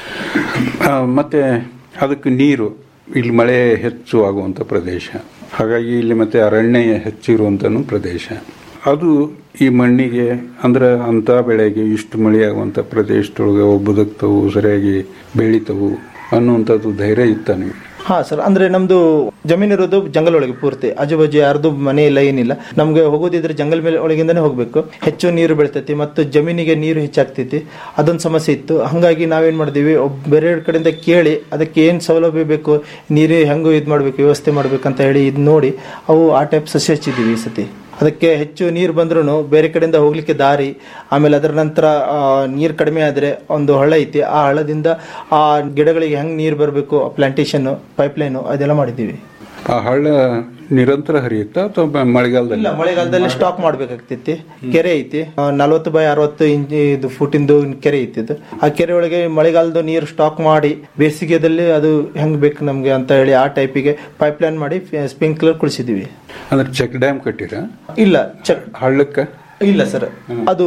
ಆ, ಮತ್ತೆ ಅದಕ್ಕೆ ನೀರು ಇಲ್ಲಿ ಮಳೆ ಹೆಚ್ಚು ಆಗುವಂಥ ಪ್ರದೇಶ ಹಾಗಾಗಿ ಇಲ್ಲಿ ಮತ್ತೆ ಅರಣ್ಯ ಹೆಚ್ಚಿರುವಂತನೂ ಪ್ರದೇಶ ಅದು ಈ ಮಣ್ಣಿಗೆ ಅಂದ್ರೆ ಅಂತ ಬೆಳೆಗೆ ಇಷ್ಟು ಮಳೆ ಆಗುವಂಥ ಪ್ರದೇಶದೊಳಗೆ ಅವು ಬದುಕ್ತವು ಸರಿಯಾಗಿ ಬೆಳಿತವು ಅನ್ನುವಂಥದ್ದು ಧೈರ್ಯ ಇತ್ತ ನಿಮಗೆ ಹಾ ಸರ್ ಅಂದ್ರೆ ನಮ್ದು ಜಮೀನು ಇರೋದು ಜಂಗಲ್ ಒಳಗೆ ಪೂರ್ತಿ ಆಜು ಬಾಜು ಯಾರ್ದು ಮನೆ ಇಲ್ಲ ಏನಿಲ್ಲ ನಮ್ಗೆ ಹೋಗೋದಿದ್ರೆ ಜಂಗಲ್ ಮೇಲೆ ಒಳಗಿಂದಾನೆ ಹೋಗ್ಬೇಕು ಹೆಚ್ಚು ನೀರು ಬೆಳಿತೈತಿ ಮತ್ತು ಜಮೀನಿಗೆ ನೀರು ಹೆಚ್ಚಾಗ್ತೈತಿ ಅದೊಂದು ಸಮಸ್ಯೆ ಇತ್ತು ಹಂಗಾಗಿ ನಾವೇನ್ ಮಾಡಿದೀವಿ ಒಬ್ ಬೇರೆ ಕಡೆಯಿಂದ ಕೇಳಿ ಅದಕ್ಕೆ ಏನ್ ಸೌಲಭ್ಯ ಬೇಕು ನೀರು ಹೆಂಗು ಇದು ಮಾಡ್ಬೇಕು ವ್ಯವಸ್ಥೆ ಮಾಡ್ಬೇಕಂತ ಹೇಳಿ ಇದು ನೋಡಿ ಅವು ಆ ಟೈಪ್ ಸಸಿ ಹಚ್ಚಿದೀವಿ ಈ ಸತಿ ಅದಕ್ಕೆ ಹೆಚ್ಚು ನೀರು ಬಂದ್ರೂ ಬೇರೆ ಕಡೆಯಿಂದ ಹೋಗ್ಲಿಕ್ಕೆ ದಾರಿ ಆಮೇಲೆ ಅದರ ನಂತರ ನೀರು ಕಡಿಮೆ ಆದರೆ ಒಂದು ಹಳ್ಳ ಐತಿ ಆ ಹಳ್ಳದಿಂದ ಆ ಗಿಡಗಳಿಗೆ ಹೆಂಗ್ ನೀರು ಬರಬೇಕು ಪ್ಲಾಂಟೇಶನ್ ಪೈಪ್ಲೈನು ಅದೆಲ್ಲ ಮಾಡಿದ್ದೀವಿ ಆ ಹಳ್ಳ ನಿರಂತರ ಹರಿಯುತ್ತಾ ಅಥವಾ ಮಳೆಗಾಲದಲ್ಲಿ ಇಲ್ಲ ಮಳೆಗಾಲದಲ್ಲಿ ಸ್ಟಾಕ್ ಮಾಡ್ಬೇಕಾಗ್ತೈತಿ ಕೆರೆ ಐತಿ ನಲವತ್ತು ಬೈ ಅರವತ್ತು ಇಂಚ್ ಇದು ಫುಟಿಂದು ಕೆರೆ ಐತಿ ಇದು ಆ ಕೆರೆ ಒಳಗೆ ಮಳೆಗಾಲದ ನೀರು ಸ್ಟಾಕ್ ಮಾಡಿ ಬೇಸಿಗೆದಲ್ಲಿ ಅದು ಹೆಂಗ್ ಬೇಕು ನಮ್ಗೆ ಅಂತ ಹೇಳಿ ಆ ಟೈಪಿಗೆ ಪೈಪ್ ಲೈನ್ ಮಾಡಿ ಸ್ಪ್ರಿಂಕ್ಲರ್ ಕುಳಿಸಿದೀವಿ ಅಂದ್ರೆ ಚೆಕ್ ಡ್ಯಾಮ್ ಕಟ್ಟಿರ ಇಲ್ಲ ಚೆಕ್ ಹಳ್ಳಕ್ಕ ಇಲ್ಲ ಸರ್ ಅದು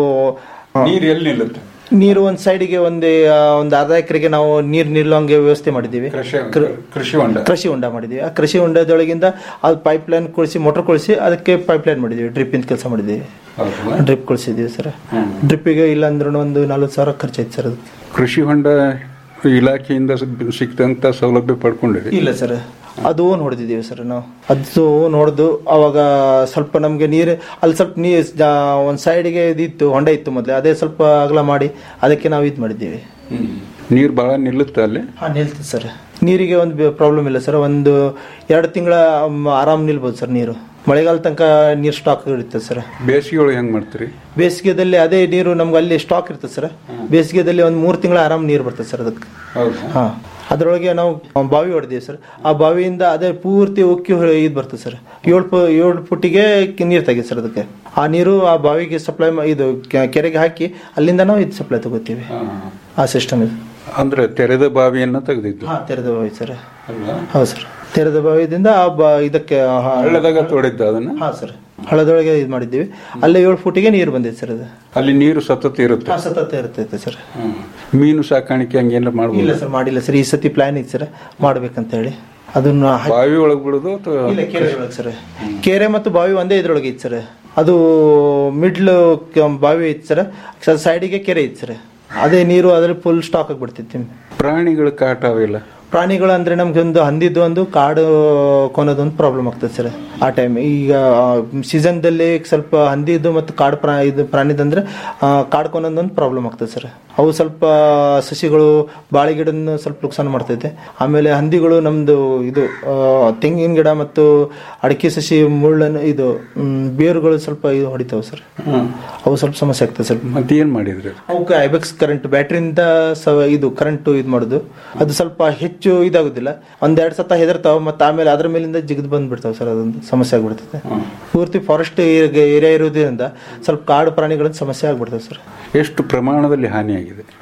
ನೀರು ಎಲ್ಲಿ ನಿಲ್ಲುತ್ತೆ ನೀರು ಒಂದ್ ಸೈಡಿಗೆ ಒಂದೇ ಆ, ಒಂದು ಅರ್ಧ ಎಕರೆಗೆ ನಾವು ನೀರು ನಿಲ್ಲೋಂಗೆ ವ್ಯವಸ್ಥೆ ಮಾಡಿದ್ದೀವಿ ಕೃ- ಕೃಷಿ ಹೊಂಡ ಕೃಷಿ ಹೊಂಡ ಮಾಡಿದ್ದೀವಿ ಆ ಕೃಷಿ ಹೊಂಡದೊಳಗಿಂದ ಅದು ಪೈಪ್ ಲೈನ್ ಕುಳಿಸಿ ಮೋಟರ್ ಕುಳಿಸಿ ಅದಕ್ಕೆ ಪೈಪ್ ಲೈನ್ ಮಾಡಿದ್ದೀವಿ ಡ್ರಿಪ್ ಇಂದ ಕೆಲಸ ಮಾಡಿದ್ದೀವಿ ಡ್ರಿಪ್ ಕುಳಿಸಿದ್ದೀವಿ ಸರ್ ಡ್ರಿಪ್ಪಿಗೆ ಇಲ್ಲ ಅಂದ್ರೂ ಒಂದು ನಲ್ವತ್ತು ಸಾವಿರ ಖರ್ಚಾಯ್ತು ಸರ್ ಅದು ಕೃಷಿ ಹೊಂಡ ಇಲಾಖೆಯಿಂದ ಸಿಗ್- ಸಿಕ್ತಂತ ಸೌಲಭ್ಯ ಪಡ್ಕೊಂಡಿರಿ ಇಲ್ಲ ಸರ್ ಅದು ನೋಡಿದ್ದೀವಿ ಸರ್ ನಾವು ಅದು ನೋಡ್ದು ಅವಾಗ ಸ್ವಲ್ಪ ನಮ್ಗೆ ನೀರು ಅಲ್ಲಿ ಸ್ವಲ್ಪ ನೀರು ಒಂದ್ ಸೈಡ್ಗೆ ಇದಿತ್ತು ಹೊಂಡ ಇತ್ತು ಮೊದಲೇ ಅದೇ ಸ್ವಲ್ಪ ಅಗಲ ಮಾಡಿ ಅದಕ್ಕೆ ನಾವು ಇದು ಮಾಡಿದ್ದೀವಿ ನೀರು ಬಹಳ ನಿಲ್ಲುತ್ತೆ ಅಲ್ಲಿ ಹಾ ನಿಲ್ತದೆ ಸರ್ ನೀರಿಗೆ ಒಂದು ಪ್ರಾಬ್ಲಮ್ ಇಲ್ಲ ಸರ್ ಒಂದು ಎರಡು ತಿಂಗಳ ಆರಾಮ್ ನಿಲ್ಬೋದು ಸರ್ ನೀರು ಮಳೆಗಾಲ ತನಕ ನೀರು ಸ್ಟಾಕ್ ಇರುತ್ತೆ ಸರ್ ಬೇಸಿಗೆ ಒಳಗೆ ಹೆಂಗ್ ಮಾಡ್ತೀರಿ ಬೇಸಿಗೆದಲ್ಲಿ ಅದೇ ನೀರು ನಮ್ಗೆ ಅಲ್ಲಿ ಸ್ಟಾಕ್ ಇರ್ತದೆ ಸರ್ ಬೇಸಿಗೆದಲ್ಲಿ ಒಂದು ಮೂರು ತಿಂಗಳ ಆರಾಮ್ ನೀರು ಬರ್ತದೆ ಸರ್ ಅದಕ್ಕೆ ಹಾ ಅದರೊಳಗೆ ನಾವು ಬಾವಿ ಹೊಡೆದೀವಿ ಸರ್ ಆ ಬಾವಿಯಿಂದ ಅದೇ ಪೂರ್ತಿ ಉಕ್ಕಿ ಹೊ- ಇದು ಬರ್ತದೆ ಸರ್ ಏಳು ಫು ಏಳು ಫುಟ್ಟಿಗೆ ನೀರು ತೆಗಿ ಸರ್ ಅದಕ್ಕೆ ಆ ನೀರು ಆ ಬಾವಿಗೆ ಸಪ್ಲೈ ಇದು ಕೆ- ಕೆರೆಗೆ ಹಾಕಿ ಅಲ್ಲಿಂದ ನಾವು ಇದು ಸಪ್ಲೈ ತಗೋತೀವಿ ಆ ಸಿಸ್ಟಮ್ ಇದು ಅಂದ್ರೆ ತೆರೆದ ಬಾವಿಯನ್ನ ತೆಗೆದಿದ್ದು ಹಾ ತೆರೆದ ಬಾವಿ ಸರ್ ಹೌದು ಸರ್ ತೆರೆದ ಬಾವಿದಿಂದ ಆ ಬಾ ಇದಕ್ಕೆ ಹ- ಹಳ್ಳದಾಗ ತೋಡಿದ್ದ ಅದನ್ನ ಹಾ ಸರ್ ಹಳ್ಳದೊಳಗೆ ಇದು ಮಾಡಿದ್ದೀವಿ ಅಲ್ಲೇ ಏಳು ಫುಟಿಗೆ ನೀರು ಬಂದಿದೆ ಸರ್ ಅದು ಅಲ್ಲಿ ನೀರು ಸತತ ಇರುತ್ತೆ ಹಾ, ಸತತ ಇರ್ತೈತೆ ಸರ್ ಮೀನು ಸಾಕಾಣಿಕೆ ಹಂಗೇನಾರ ಇಲ್ಲ ಮಾಡ್ಬೋದು ಸರ್ ಮಾಡಿಲ್ಲ ಸರ್ ಈ ಸತಿ ಪ್ಲಾನ್ ಇತ್ತು ಸರ್ ಮಾಡ್ಬೇಕಂತ ಹೇಳಿ ಅದನ್ನ ಹಾಕಿ- ಬಾವಿ ಒಳಗೆ ಬಿಡುದು ಅಥವಾ ಇಲ್ಲ ಕೆರೆ ಒಳಗೆ ಸರ್ ಕೆರೆ ಮತ್ತು ಬಾವಿ ಒಂದೇ ಇದ್ರೊಳಗೆ ಇತ್ತು ಸರ್ ಅದು ಮಿಡ್ಲ್ ಬಾವಿ ಇತ್ತು ಸರ್ ಸೈಡಿಗೆ ಕೆರೆ ಇತ್ತು ಸರ್ ಅದೇ ನೀರು ಅದ್ರಲ್ಲಿ ಫುಲ್ ಸ್ಟಾಕ್ ಆಗಿಬಿಡ್ತಿತ್ತು ಪ್ರಾಣಿಗಳ ಕಾಟ ಅವೆಲ್ಲ ಪ್ರಾಣಿಗಳು ಅಂದ್ರೆ ನಮ್ಗೆ ಒಂದು ಹಂದಿದ್ದು ಒಂದು ಕಾಡು ಕೊನೋದೊಂದು ಪ್ರಾಬ್ಲಮ್ ಆಗ್ತದೆ ಸರ್ ಆ ಟೈಮ್ ಈಗ ಸೀಸನ್ದಲ್ಲಿ ಸ್ವಲ್ಪ ಹಂದಿದ್ದು ಮತ್ತು ಕಾಡು ಪ್ರಾ ಇದು ಪ್ರಾಣಿದಂದ್ರೆ ಆ, ಕಾಡು ಕೊನೋದೊಂದು ಪ್ರಾಬ್ಲಮ್ ಆಗ್ತದೆ ಸರ್ ಅವು ಸ್ವಲ್ಪ ಸಸಿಗಳು ಬಾಳೆ ಗಿಡನ ಸ್ವಲ್ಪ ನುಕ್ಸಾನ ಮಾಡ್ತೈತೆ ಆಮೇಲೆ ಹಂದಿಗಳು ನಮ್ದು ಇದು ಆ, ತೆಂಗಿನ ಗಿಡ ಮತ್ತು ಅಡಿಕೆ ಸಸಿ ಮುಳ್ಳನ್ನು ಇದು ಮ್, ಬೇರುಗಳು ಸ್ವಲ್ಪ ಇದು ಹೊಡಿತಾವೆ ಸರ್ ಅವು ಸ್ವಲ್ಪ ಸಮಸ್ಯೆ ಆಗ್ತದೆ ಸರ್ ಮತ್ತೆ ಏನ್ ಮಾಡಿದ್ರಿ ಅವಕ್ಕೆ ಐಬೆಕ್ಸ್ ಕರೆಂಟ್ ಬ್ಯಾಟ್ರಿಯಿಂದ ಸ ಇದು ಕರೆಂಟ್ ಇದು ಮಾಡೋದು ಅದು ಸ್ವಲ್ಪ ಹೆಚ್ಚು ಇದಾಗುದಿಲ್ಲ ಒಂದೆರಡು ಸತ ಹೆದರ್ತಾವ ಮತ್ತೆ ಆಮೇಲೆ ಅದ್ರ ಮೇಲಿಂದ ಜಿಗಿದು ಬಂದ್ಬಿಡ್ತಾವ ಸರ್ ಅದೊಂದು ಸಮಸ್ಯೆ ಆಗ್ಬಿಡ್ತದೆ ಪೂರ್ತಿ ಫಾರೆಸ್ಟ್ ಏರಿಯಾ ಇರೋದ್ರಿಂದ ಸ್ವಲ್ಪ ಕಾಡು ಪ್ರಾಣಿಗಳ ಸಮಸ್ಯೆ ಆಗ್ಬಿಡ್ತದೆ ಸರ್ ಎಷ್ಟು ಪ್ರಮಾಣದಲ್ಲಿ ಹಾನಿಯಾಗಿದೆ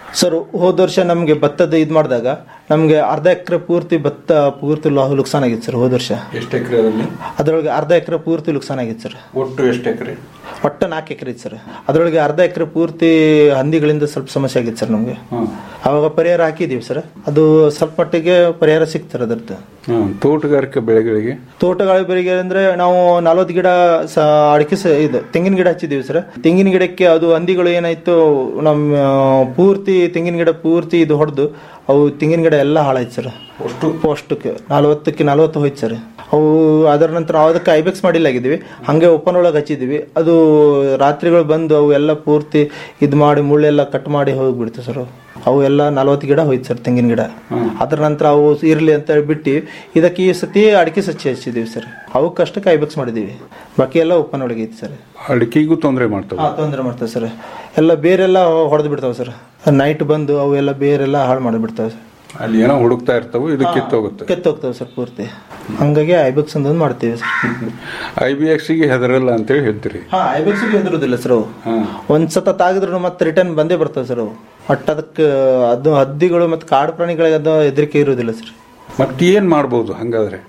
ಸರ್ ಹೋದ ವರ್ಷ ನಮ್ಗೆ ಭತ್ತದ ಇದ್ ಮಾಡಿದಾಗ ನಮ್ಗೆ ಅರ್ಧ ಎಕರೆ ಪೂರ್ತಿ ಭತ್ತ ಪೂರ್ತಿ ಲುಕ್ಸಾನ್ ಆಗಿತ್ತು ಸರ್ ಹೋದ ವರ್ಷ ಎಷ್ಟು ಎಕರೆದಲ್ಲಿ ಅದ್ರೊಳಗೆ ಅರ್ಧ ಎಕರೆ ಪೂರ್ತಿ ಲುಕ್ಸಾನ್ ಆಗಿತ್ತು ಸರ್ ಒಟ್ಟು ಎಷ್ಟು ಎಕರೆ ಒಟ್ಟು ನಾಲ್ಕು ಎಕರೆ ಇತ್ತು ಸರ್ ಅದ್ರೊಳಗೆ ಅರ್ಧ ಎಕರೆ ಪೂರ್ತಿ ಹಂದಿಗಳಿಂದ ಸ್ವಲ್ಪ ಸಮಸ್ಯೆ ಆಗಿತ್ತು ಸರ್ ನಮ್ಗೆ ಅವಾಗ ಪರಿಹಾರ ಹಾಕಿದೀವಿ ಸರ್ ಅದು ಸ್ವಲ್ಪ ಮಟ್ಟಿಗೆ ಪರಿಹಾರ ಸಿಗ್ತಾರೆ ಅದರದ್ದು ಹ್ಮ್. ತೋಟಗಾರಿಕೆ ಬೆಳೆಗಳಿಗೆ ತೋಟಗಾಳಿ ಬೆಳೆಗೆ ಅಂದ್ರೆ ನಾವು ನಲವತ್ತು ಗಿಡ ಸ ಅಡಿಕೆ ಸ ಇದು ತೆಂಗಿನ ಗಿಡ ಹಚ್ಚಿದೀವಿ ಸರ್ ತೆಂಗಿನ ಗಿಡಕ್ಕೆ ಅದು ಹಂದಿಗಳು ಏನಾಯ್ತು ನಮ್ಮ ಆ, ಪೂರ್ತಿ ತೆಂಗಿನ ಗಿಡ ಪೂರ್ತಿ ಇದು ಹೊಡೆದು ಅವು ತೆಂಗಿನ ಗಿಡ ಎಲ್ಲ ಹಾಳಾಯ್ತು ಸರ್ ಅಷ್ಟು ಅಷ್ಟಕ್ಕೆ ನಲವತ್ತಕ್ಕೆ ನಲವತ್ತು ಹೋಯ್ತು ಸರ್ ಅವು ಅದರ ನಂತರ ನಾವು ಅದಕ್ಕೆ ಐಬೆಕ್ಸ್ ಮಾಡಿಲ್ಲಾಗಿದ್ದೀವಿ ಹಂಗೆ ಓಪನ್ ಒಳಗೆ ಹಚ್ಚಿದ್ದೀವಿ ಅದು ರಾತ್ರಿಗಳು ಬಂದು ಅವು ಎಲ್ಲ ಪೂರ್ತಿ ಇದು ಮಾಡಿ ಮುಳ್ಳೆಲ್ಲ ಕಟ್ ಮಾಡಿ ಹೋಗ್ಬಿಡ್ತು ಸರ್ ಅವು ಎಲ್ಲ ನಲವತ್ತು ಗಿಡ ಹೋಯ್ತು ಸರ್ ತೆಂಗಿನ ಗಿಡ ಅದ್ರ ನಂತರ ಅವು ಇರ್ಲಿ ಅಂತ ಹೇಳಿ ಬಿಟ್ಟು ಇದಕ್ಕೆ ಈ ಸತಿ ಅಡಿಕೆ ಸಚ್ಚಿ ಹಚ್ಚಿದೀವಿ ಸರ್ ಅವಕ್ಕೆ ಅಷ್ಟಕ್ಕೆ ಐಬೆಕ್ಸ್ ಮಾಡಿದೀವಿ ಬಾಕಿ ಎಲ್ಲ ಓಪನ್ ಒಳಗೆ ಐತಿ ಸರ್ ಅಡಿಕೆಗೂ ತೊಂದರೆ ಮಾಡ್ತವೆ ಹಾ ತೊಂದರೆ ಮಾಡ್ತಾವೆ ಸರ್ ಎಲ್ಲ ಬೇರೆಲ್ಲ ಹೊಡೆದು ಬಿಡ್ತಾವೆ ಸರ್ ನೈಟ್ ಬಂದು ಅವು ಎಲ್ಲ ಬೇರೆಲ್ಲ ಹಾಳು ಮಾಡಿಬಿಡ್ತಾವೆ ಸರ್ ಅಲ್ಲಿ ಏನೋ ಹುಡುಕ್ತಾ ಇರ್ತಾವೆ ಇದು ಕಿತ್ತೋಗುತ್ತೆ ಕೆತ್ತೋಗ್ತಾವೆ ಸರ್ ಪೂರ್ತಿ ಹಂಗಾಗಿ ಐಬೆಕ್ಸ್ ಅಂತ ಒಂದು ಮಾಡ್ತೀವಿ ಸರ್ ಐ ಬಿ ಎಕ್ಸ್ಗೆ ಹೆದರಲ್ಲ ಅಂತೇಳಿ ಹೇಳ್ತೀರಿ ಹಾ ಐಬೆಕ್ಸ್ ಹೆದರುದಿಲ್ಲ ಸರ್ ಅವು ಒಂದ್ ಸತ ತಾಗಿದ್ರು ಮತ್ತೆ ರಿಟರ್ನ್ ಬಂದೇ ಬರ್ತವೆ ಸರ್ ಅವು ಒಟ್ಟು ಅದಕ್ಕೆ ಅದು ಹದ್ದಿಗಳು ಮತ್ತೆ ಕಾಡು ಪ್ರಾಣಿಗಳಿಗೆ ಅದು ಹೆದರಿಕೆ ಇರುವುದಿಲ್ಲ ಸರ್ ಮತ್ತೆ ಏನ್ ಮಾಡ್ಬೋದು ಹಂಗಾದ್ರೆ